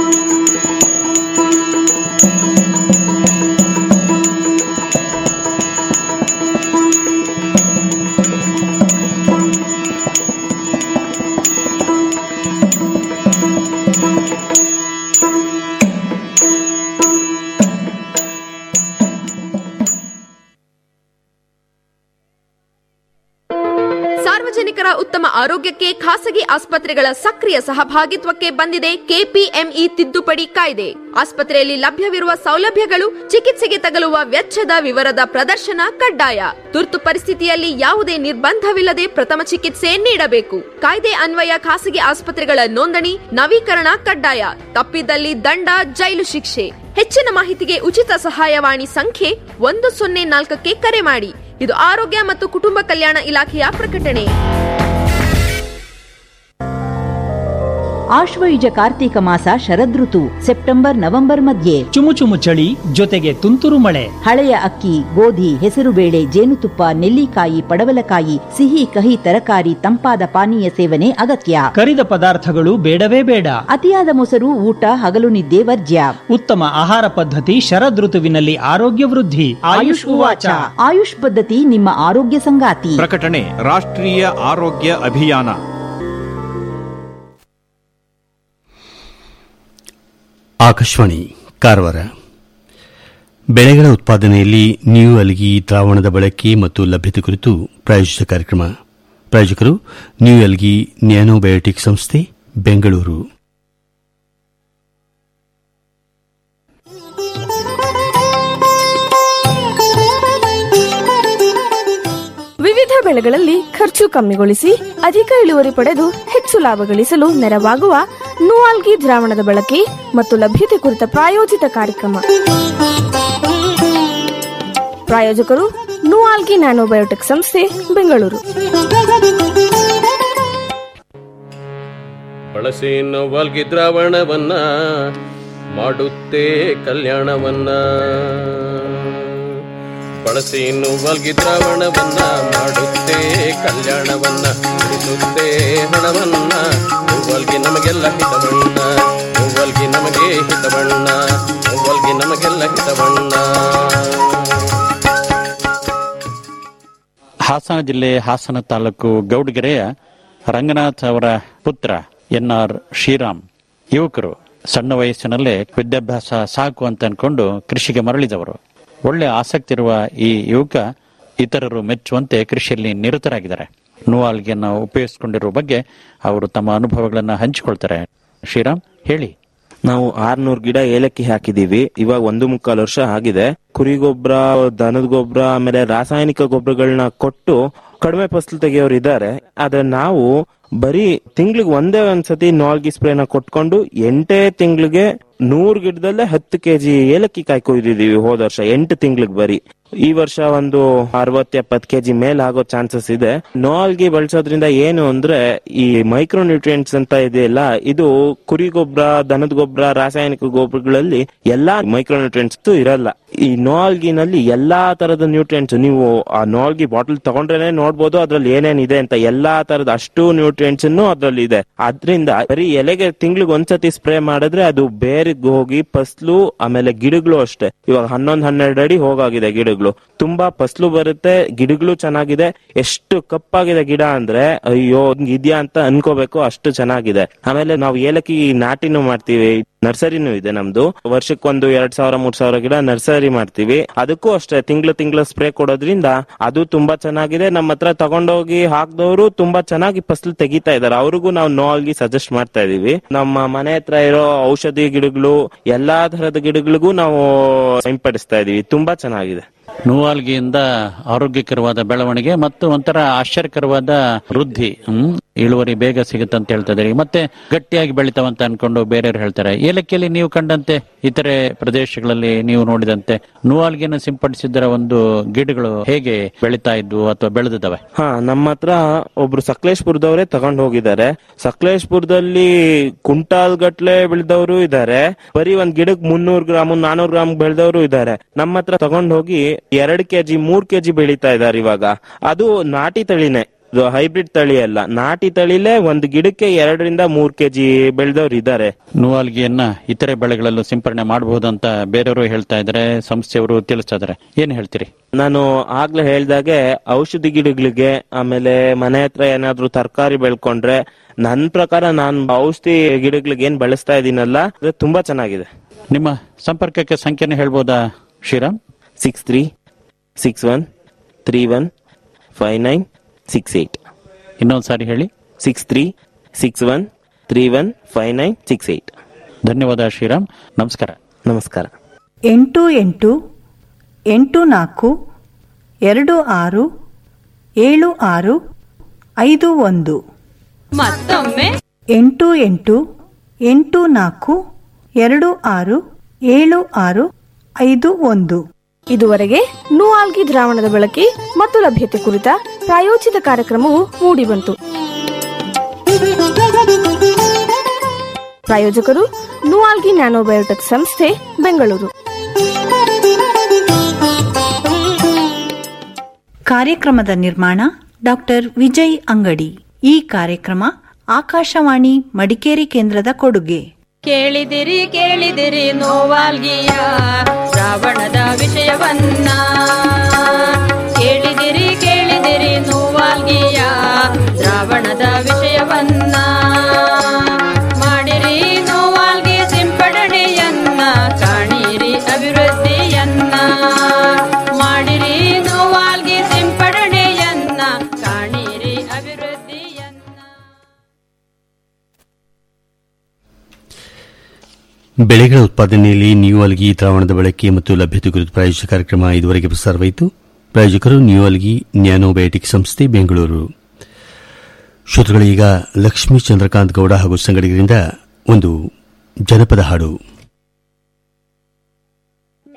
ಸಾರ್ವಜನಿಕರ ಉತ್ತಮ ಆರೋಗ್ಯಕ್ಕೆ ಖಾಸಗಿ ಆಸ್ಪತ್ರೆಗಳ ಸಕ್ರಿಯ ಸಹಭಾಗಿತ್ವಕ್ಕೆ ಬಂದಿದೆ ಕೆಪಿಎಂಇ ತಿದ್ದುಪಡಿ ಕಾಯ್ದೆ ಆಸ್ಪತ್ರೆಯಲ್ಲಿ ಲಭ್ಯವಿರುವ ಸೌಲಭ್ಯಗಳು ಚಿಕಿತ್ಸೆಗೆ ತಗಲುವ ವೆಚ್ಚದ ವಿವರದ ಪ್ರದರ್ಶನ ಕಡ್ಡಾಯ ತುರ್ತು ಪರಿಸ್ಥಿತಿಯಲ್ಲಿ ಯಾವುದೇ ನಿರ್ಬಂಧವಿಲ್ಲದೆ ಪ್ರಥಮ ಚಿಕಿತ್ಸೆ ನೀಡಬೇಕು ಕಾಯ್ದೆ ಅನ್ವಯ ಖಾಸಗಿ ಆಸ್ಪತ್ರೆಗಳ ನೋಂದಣಿ ನವೀಕರಣ ಕಡ್ಡಾಯ ತಪ್ಪಿದಲ್ಲಿ ದಂಡ ಜೈಲು ಶಿಕ್ಷೆ ಹೆಚ್ಚಿನ ಮಾಹಿತಿಗೆ ಉಚಿತ ಸಹಾಯವಾಣಿ ಸಂಖ್ಯೆ ಒಂದು ಸೊನ್ನೆ ನಾಲ್ಕಕ್ಕೆ ಕರೆ ಮಾಡಿ ಇದು ಆರೋಗ್ಯ ಮತ್ತು ಕುಟುಂಬ ಕಲ್ಯಾಣ ಇಲಾಖೆಯ ಪ್ರಕಟಣೆ ಆಶ್ವಯುಜ ಕಾರ್ತೀಕ ಮಾಸ ಶರದೃತು ಸೆಪ್ಟೆಂಬರ್ ನವೆಂಬರ್ ಮಧ್ಯೆ ಚುಮು ಚುಮು ಚಳಿ ಜೊತೆಗೆ ತುಂತುರು ಮಳೆ ಹಳೆಯ ಅಕ್ಕಿ ಗೋಧಿ ಹೆಸರುಬೇಳೆ ಜೇನುತುಪ್ಪ ನೆಲ್ಲಿಕಾಯಿ ಪಡವಲಕಾಯಿ ಸಿಹಿ ಕಹಿ ತರಕಾರಿ ತಂಪಾದ ಪಾನೀಯ ಸೇವನೆ ಅಗತ್ಯ ಕರಿದ ಪದಾರ್ಥಗಳು ಬೇಡವೇ ಬೇಡ ಅತಿಯಾದ ಮೊಸರು ಊಟ ಹಗಲು ನಿದ್ದೆ ವರ್ಜ್ಯ ಉತ್ತಮ ಆಹಾರ ಪದ್ಧತಿ ಶರದೃತುವಿನಲ್ಲಿ ಆರೋಗ್ಯ ವೃದ್ಧಿ ಆಯುಷ್ ಉವಾಚ ಆಯುಷ್ ಪದ್ಧತಿ ನಿಮ್ಮ ಆರೋಗ್ಯ ಸಂಗಾತಿ ಪ್ರಕಟಣೆ ರಾಷ್ಟ್ರೀಯ ಆರೋಗ್ಯ ಅಭಿಯಾನ ಆಕಾಶವಾಣಿ ಕಾರವಾರ ಬೆಳೆಗಳ ಉತ್ಪಾದನೆಯಲ್ಲಿ ನ್ಯೂ ಅಲ್ಗಿ ದ್ರಾವಣದ ಬಳಕೆ ಮತ್ತು ಲಭ್ಯತೆ ಕುರಿತು ಪ್ರಾಯೋಜಿತ ಕಾರ್ಯಕ್ರಮ ಪ್ರಾಯೋಜಕರು ನ್ಯೂ ಅಲ್ಗಿ ನ್ಯಾನೋಬಯೋಟಿಕ್ ಸಂಸ್ಥೆ ಬೆಂಗಳೂರು ವಿವಿಧ ಬೆಳೆಗಳಲ್ಲಿ ಖರ್ಚು ಕಮ್ಮಿಗೊಳಿಸಿ ಅಧಿಕ ಇಳುವರಿ ಪಡೆದು ಹೆಚ್ಚು ಲಾಭ ಗಳಿಸಲು ನೆರವಾಗುವ ನೂಆಲ್ಗಿ ದ್ರಾವಣದ ಬಳಕೆ ಮತ್ತು ಲಭ್ಯತೆ ಕುರಿತ ಪ್ರಾಯೋಜಿತ ಕಾರ್ಯಕ್ರಮ ಪ್ರಾಯೋಜಕರು ನೂಆಲ್ಗಿ ನ್ಯಾನೋಬಯೋಟಿಕ್ ಸಂಸ್ಥೆ ಬೆಂಗಳೂರು ಬಳಸಿ ನೋವಲ್ಗಿ ದ್ರಾವಣವನ್ನ ಮಾಡುತ್ತೆ ಕಲ್ಯಾಣವನ್ನ ಬಳಸಿ ನೋವಲ್ಗಿ ದ್ರಾವಣವನ್ನ ಮಾಡುತ್ತೆ ಕಲ್ಯಾಣವನ್ನ ಉಳಿಸುತ್ತೆ ಹಣವನ್ನ ನೋವಲ್ಗಿ ನಮಗೆಲ್ಲ ಹಿತವಣ್ಣ ನೋವಲ್ಗಿ ನಮಗೆ ಹಿತವಣ್ಣ ನೋವಲ್ಗಿ ನಮಗೆಲ್ಲ ಹಿತವಣ್ಣ ಹಾಸನ ಜಿಲ್ಲೆ ಹಾಸನ ತಾಲೂಕು ಗೌಡಗೆರೆಯ ರಂಗನಾಥ್ ಅವರ ಪುತ್ರ ಎನ್ ಆರ್ ಶ್ರೀರಾಮ್ ಯುವಕರು ಸಣ್ಣ ವಯಸ್ಸಿನಲ್ಲೇ ವಿದ್ಯಾಭ್ಯಾಸ ಸಾಕು ಅಂತ ಅನ್ಕೊಂಡು ಕೃಷಿಗೆ ಮರಳಿದವರು ಒಳ್ಳೆ ಆಸಕ್ತಿ ಇರುವ ಈ ಯುವಕ ಇತರರು ಮೆಚ್ಚುವಂತೆ ಕೃಷಿಯಲ್ಲಿ ನಿರತರಾಗಿದ್ದಾರೆ ನೂವಾಲ್ಗೆಯನ್ನು ಉಪಯೋಗಿಸಿಕೊಂಡಿರುವ ಬಗ್ಗೆ ಅವರು ತಮ್ಮ ಅನುಭವಗಳನ್ನ ಹಂಚಿಕೊಳ್ತಾರೆ ಶ್ರೀರಾಮ್ ಹೇಳಿ ನಾವು ಆರ್ನೂರ್ ಗಿಡ ಏಲಕ್ಕಿ ಹಾಕಿದೀವಿ ಇವಾಗ ಒಂದು ಮುಕ್ಕಾಲು ವರ್ಷ ಆಗಿದೆ ಕುರಿ ಗೊಬ್ಬರ ದನದ ಗೊಬ್ಬರ ಆಮೇಲೆ ರಾಸಾಯನಿಕ ಗೊಬ್ಬರಗಳನ್ನ ಕೊಟ್ಟು ಕಡಿಮೆ ಫಸಲು ತೆಗೆಯೋರು ಇದ್ದಾರೆ ಆದ್ರೆ ನಾವು ಬರೀ ತಿಂಗ್ಳಿಗೆ ಒಂದೇ ಒಂದ್ಸತಿ ನಾಲ್ಗಿ ಸ್ಪ್ರೇನ ಕೊಟ್ಕೊಂಡು ಎಂಟೇ ತಿಂಗಳಿಗೆ ನೂರ್ ಗಿಡದಲ್ಲೇ ಹತ್ತು ಕೆಜಿ ಏಲಕ್ಕಿ ಕಾಯಿ ಕೊಯ್ದಿದೀವಿ ಹೋದ ವರ್ಷ ಎಂಟು ತಿಂಗ್ಳಿಗೆ ಬರೀ ಈ ವರ್ಷ ಒಂದು ಅರವತ್ ಎಪ್ಪತ್ ಕೆಜಿ ಮೇಲ್ ಆಗೋ ಚಾನ್ಸಸ್ ಇದೆ ನೋಲ್ಗಿ ಬಳಸೋದ್ರಿಂದ ಏನು ಅಂದ್ರೆ ಈ ಮೈಕ್ರೋ ನ್ಯೂಟ್ರಿಯೆಂಟ್ಸ್ ಅಂತ ಇದೆಯಲ್ಲ ಇದು ಕುರಿ ಗೊಬ್ಬರ ದನದ ಗೊಬ್ಬರ ರಾಸಾಯನಿಕ ಗೊಬ್ಬರಗಳಲ್ಲಿ ಎಲ್ಲಾ ಮೈಕ್ರೋ ನ್ಯೂಟ್ರಿಯೆಂಟ್ಸ್ ಇರಲ್ಲ ಈ ನೋಲ್ಗಿನಲ್ಲಿ ಎಲ್ಲಾ ತರದ ನ್ಯೂಟ್ರಿಯೆಂಟ್ಸ್ ನೀವು ಆ ನೋಲ್ಗಿ ಬಾಟಲ್ ತಗೊಂಡ್ರೇನೆ ನೋಡ್ಬೋದು ಅದ್ರಲ್ಲಿ ಏನೇನಿದೆ ಅಂತ ಎಲ್ಲಾ ತರದ ಅಷ್ಟು ನ್ಯೂಟ್ರಿಯೆಂಟ್ಸ್ ಅದ್ರಲ್ಲಿ ಇದೆ ಅದ್ರಿಂದ ಬರೀ ಎಲೆಗೆ ತಿಂಗ್ಳಿಗೆ ಒಂದ್ಸತಿ ಸ್ಪ್ರೇ ಮಾಡಿದ್ರೆ ಅದು ಬೇರಿಗೆ ಹೋಗಿ ಫಸ್ಲು ಆಮೇಲೆ ಗಿಡಗಳು ಅಷ್ಟೇ ಇವಾಗ ಹನ್ನೊಂದ್ ಹನ್ನೆರಡು ಅಡಿ ಹೋಗಾಗಿದೆ ಗಿಡಗಳು ತುಂಬಾ ಫಸ್ಲು ಬರುತ್ತೆ ಗಿಡಗಳು ಚೆನ್ನಾಗಿದೆ ಎಷ್ಟು ಕಪ್ಪಾಗಿದೆ ಗಿಡ ಅಂದ್ರೆ ಅಯ್ಯೋ ಹಿಂಗ್ ಇದ್ಯಾ ಅಂತ ಅನ್ಕೋಬೇಕು ಅಷ್ಟು ಚೆನ್ನಾಗಿದೆ ಆಮೇಲೆ ನಾವು ಏಲಕ್ಕಿ ನಾಟಿನೂ ಮಾಡ್ತೀವಿ ನರ್ಸರಿನೂ ಇದೆ ನಮ್ದು ವರ್ಷಕ್ಕೊಂದು ಎರಡ್ ಸಾವಿರ ಮೂರ್ ಸಾವಿರ ಗಿಡ ನರ್ಸರಿ ಮಾಡ್ತೀವಿ ಅದಕ್ಕೂ ಅಷ್ಟೇ ತಿಂಗಳು ತಿಂಗಳು ಸ್ಪ್ರೇ ಕೊಡೋದ್ರಿಂದ ಅದು ತುಂಬಾ ಚೆನ್ನಾಗಿದೆ ನಮ್ಮ ಹತ್ರ ತಗೊಂಡೋಗಿ ಹಾಕ್ದವರು ತುಂಬಾ ಚೆನ್ನಾಗಿ ಫಸಲು ತೆಗಿತಾ ಇದಾರೆ ಅವ್ರಿಗೂ ನಾವು ನೋಲ್ಗಿ ಸಜೆಸ್ಟ್ ಮಾಡ್ತಾ ಇದೀವಿ ನಮ್ಮ ಮನೆ ಹತ್ರ ಇರೋ ಔಷಧಿ ಗಿಡಗಳು ಎಲ್ಲಾ ತರದ ಗಿಡಗಳಿಗೂ ನಾವು ಸಿಂಪಡಿಸ್ತಾ ಇದೀವಿ ತುಂಬಾ ಚೆನ್ನಾಗಿದೆ ನೂವಾಲ್ಗಿಯಿಂದ ಆರೋಗ್ಯಕರವಾದ ಬೆಳವಣಿಗೆ ಮತ್ತು ಒಂಥರ ಆಶ್ಚರ್ಯಕರವಾದ ವೃದ್ಧಿ ಹ್ಮ್ ಇಳುವರಿ ಬೇಗ ಸಿಗುತ್ತೆ ಅಂತ ಹೇಳ್ತಾ ಇದ್ದಾರೆ ಮತ್ತೆ ಗಟ್ಟಿಯಾಗಿ ಬೆಳಿತಾವಂತ ಅನ್ಕೊಂಡು ಬೇರೆಯವರು ಹೇಳ್ತಾರೆ ಏಲಕ್ಕಿಯಲ್ಲಿ ನೀವು ಕಂಡಂತೆ ಇತರೆ ಪ್ರದೇಶಗಳಲ್ಲಿ ನೀವು ನೋಡಿದಂತೆ ನೂವಾಲ್ಗಿಯನ್ನು ಸಿಂಪಡಿಸಿದ್ದರ ಒಂದು ಗಿಡಗಳು ಹೇಗೆ ಬೆಳಿತಾ ಇದ್ವು ಅಥವಾ ಬೆಳೆದಿದ್ದಾವೆ ಹಾ ನಮ್ಮ ಹತ್ರ ಒಬ್ರು ಸಕಲೇಶ್ಪುರದವರೇ ತಗೊಂಡ್ ಹೋಗಿದ್ದಾರೆ ಸಕಲೇಶ್ಪುರದಲ್ಲಿ ಕುಂಟಾಲ್ ಗಟ್ಲೆ ಬೆಳೆದವರು ಇದ್ದಾರೆ ಬರೀ ಒಂದ್ ಗಿಡಕ್ ಮುನ್ನೂರ್ ಗ್ರಾಮ್ ನಾನೂರ್ ಗ್ರಾಮ್ ಬೆಳೆದವರು ಇದ್ದಾರೆ ನಮ್ಮ ಹತ್ರ ತಗೊಂಡ್ ಹೋಗಿ ಎರಡ್ ಕೆಜಿ ಮೂರ್ ಕೆಜಿ ಬೆಳೀತಾ ಇದಾರೆ ಇವಾಗ ಅದು ನಾಟಿ ತಳಿನೇ ಇದು ಹೈಬ್ರಿಡ್ ತಳಿ ಅಲ್ಲ ನಾಟಿ ತಳಿಲೇ ಒಂದ್ ಗಿಡಕ್ಕೆ ಎರಡರಿಂದ ಮೂರ್ ಕೆಜಿ ಬೆಳೆದವ್ರು ಇದ್ದಾರೆ ನೂವಾಲ್ಗಿಯನ್ನ ಇತರೆ ಬೆಳೆಗಳಲ್ಲೂ ಸಿಂಪರಣೆ ಮಾಡಬಹುದಂತ ಬೇರೆಯವರು ಹೇಳ್ತಾ ಇದ್ದಾರೆ ಸಂಸ್ಥೆಯವರು ತಿಳಿಸ್ತಾ ಇದ್ದಾರೆ ಏನ್ ಹೇಳ್ತೀರಿ ನಾನು ಆಗ್ಲೇ ಹೇಳ್ದಾಗೆ ಔಷಧಿ ಗಿಡಗಳಿಗೆ ಆಮೇಲೆ ಮನೆ ಹತ್ರ ಏನಾದ್ರು ತರಕಾರಿ ಬೆಳ್ಕೊಂಡ್ರೆ ನನ್ ಪ್ರಕಾರ ನಾನ್ ಔಷಧಿ ಗಿಡಗಳಿಗೆ ಏನ್ ಬೆಳೆಸ್ತಾ ಇದೀನಲ್ಲ ಅದು ತುಂಬಾ ಚೆನ್ನಾಗಿದೆ ನಿಮ್ಮ ಸಂಪರ್ಕಕ್ಕೆ ಸಂಖ್ಯೆನ ಹೇಳ್ಬೋದಾ Shriram six three six one three one five nine six eight ಇನ್ನೊಂದ್ ಸಾರಿ ಹೇಳಿ six three six one three one five nine six eight ಧನ್ಯವಾದ ಶ್ರೀರಾಮ್ ನಮಸ್ಕಾರ ನಮಸ್ಕಾರ ಎಂಟು ಎಂಟು ಎಂಟು ನಾಲ್ಕು ಎರಡು ಆರು ಏಳು ಆರು ಐದು ಒಂದು ಮತ್ತೊಮ್ಮೆ ಎಂಟು ಎಂಟು ಎಂಟು ನಾಲ್ಕು ಎರಡು ಆರು ಏಳು ಆರು ಐದು ಒಂದು ಇದುವರೆಗೆ ನೂಆಲ್ಗಿ ದ್ರಾವಣದ ಬಳಕೆ ಮತ್ತು ಲಭ್ಯತೆ ಕುರಿತ ಪ್ರಾಯೋಜಿತ ಕಾರ್ಯಕ್ರಮವು ಮೂಡಿಬಂತು ಪ್ರಾಯೋಜಕರು ನುವಾಲ್ಗಿ ನ್ಯಾನೋಬಯೋಟೆಕ್ ಸಂಸ್ಥೆ ಬೆಂಗಳೂರು ಕಾರ್ಯಕ್ರಮದ ನಿರ್ಮಾಣ ಡಾಕ್ಟರ್ ವಿಜಯ್ ಅಂಗಡಿ ಈ ಕಾರ್ಯಕ್ರಮ ಆಕಾಶವಾಣಿ ಮಡಿಕೇರಿ ಕೇಂದ್ರದ ಕೊಡುಗೆ ಕೇಳಿದಿರಿ ಕೇಳಿದಿರಿ ನೋವಾಲ್ಗಿಯ ಶ್ರಾವಣದ ವಿಷಯವನ್ನ ಕೇಳಿದಿರಿ ಕೇಳಿದಿರಿ ನೋವಾಲ್ಗಿಯ ಶ್ರಾವಣದ ವಿಷಯವನ್ನ ಮಾಡಿರಿ ನೋವಾಲ್ಗಿ ಸಿಂಪಡಣೆಯನ್ನ ಕಾಣಿರಿ ಅಭಿವೃದ್ಧಿಯನ್ನ ಮಾಡಿರಿ ನೋವಾಲ್ಗಿ ಸಿಂಪಡಣೆಯನ್ನ ಕಾಣಿರಿ ಅಭಿವೃದ್ಧಿಯನ್ನ ಬೆಳೆಗಳ ಉತ್ಪಾದನೆಯಲ್ಲಿ ನ್ಯೂ ಅಲ್ಗಿ ದ್ರಾವಣದ ಬಳಕೆ ಮತ್ತು ಲಭ್ಯತೆ ಕುರಿತು ಪ್ರಾಯೋಜಿತ ಕಾರ್ಯಕ್ರಮ ಇದುವರೆಗೆ ಪ್ರಸಾರವಾಯಿತು ಪ್ರಾಯೋಜಕರು ನ್ಯೂ ಅಲ್ಗಿ ನ್ಯಾನೋಬಯೋಟಿಕ್ ಸಂಸ್ಥೆ ಬೆಂಗಳೂರು ಶ್ರೋತೃಗಳೀಗ ಲಕ್ಷ್ಮೀ ಚಂದ್ರಕಾಂತ್ ಗೌಡ ಹಾಗೂ ಸಂಗಡಿಗರಿಂದ ಒಂದು ಜನಪದ ಹಾಡು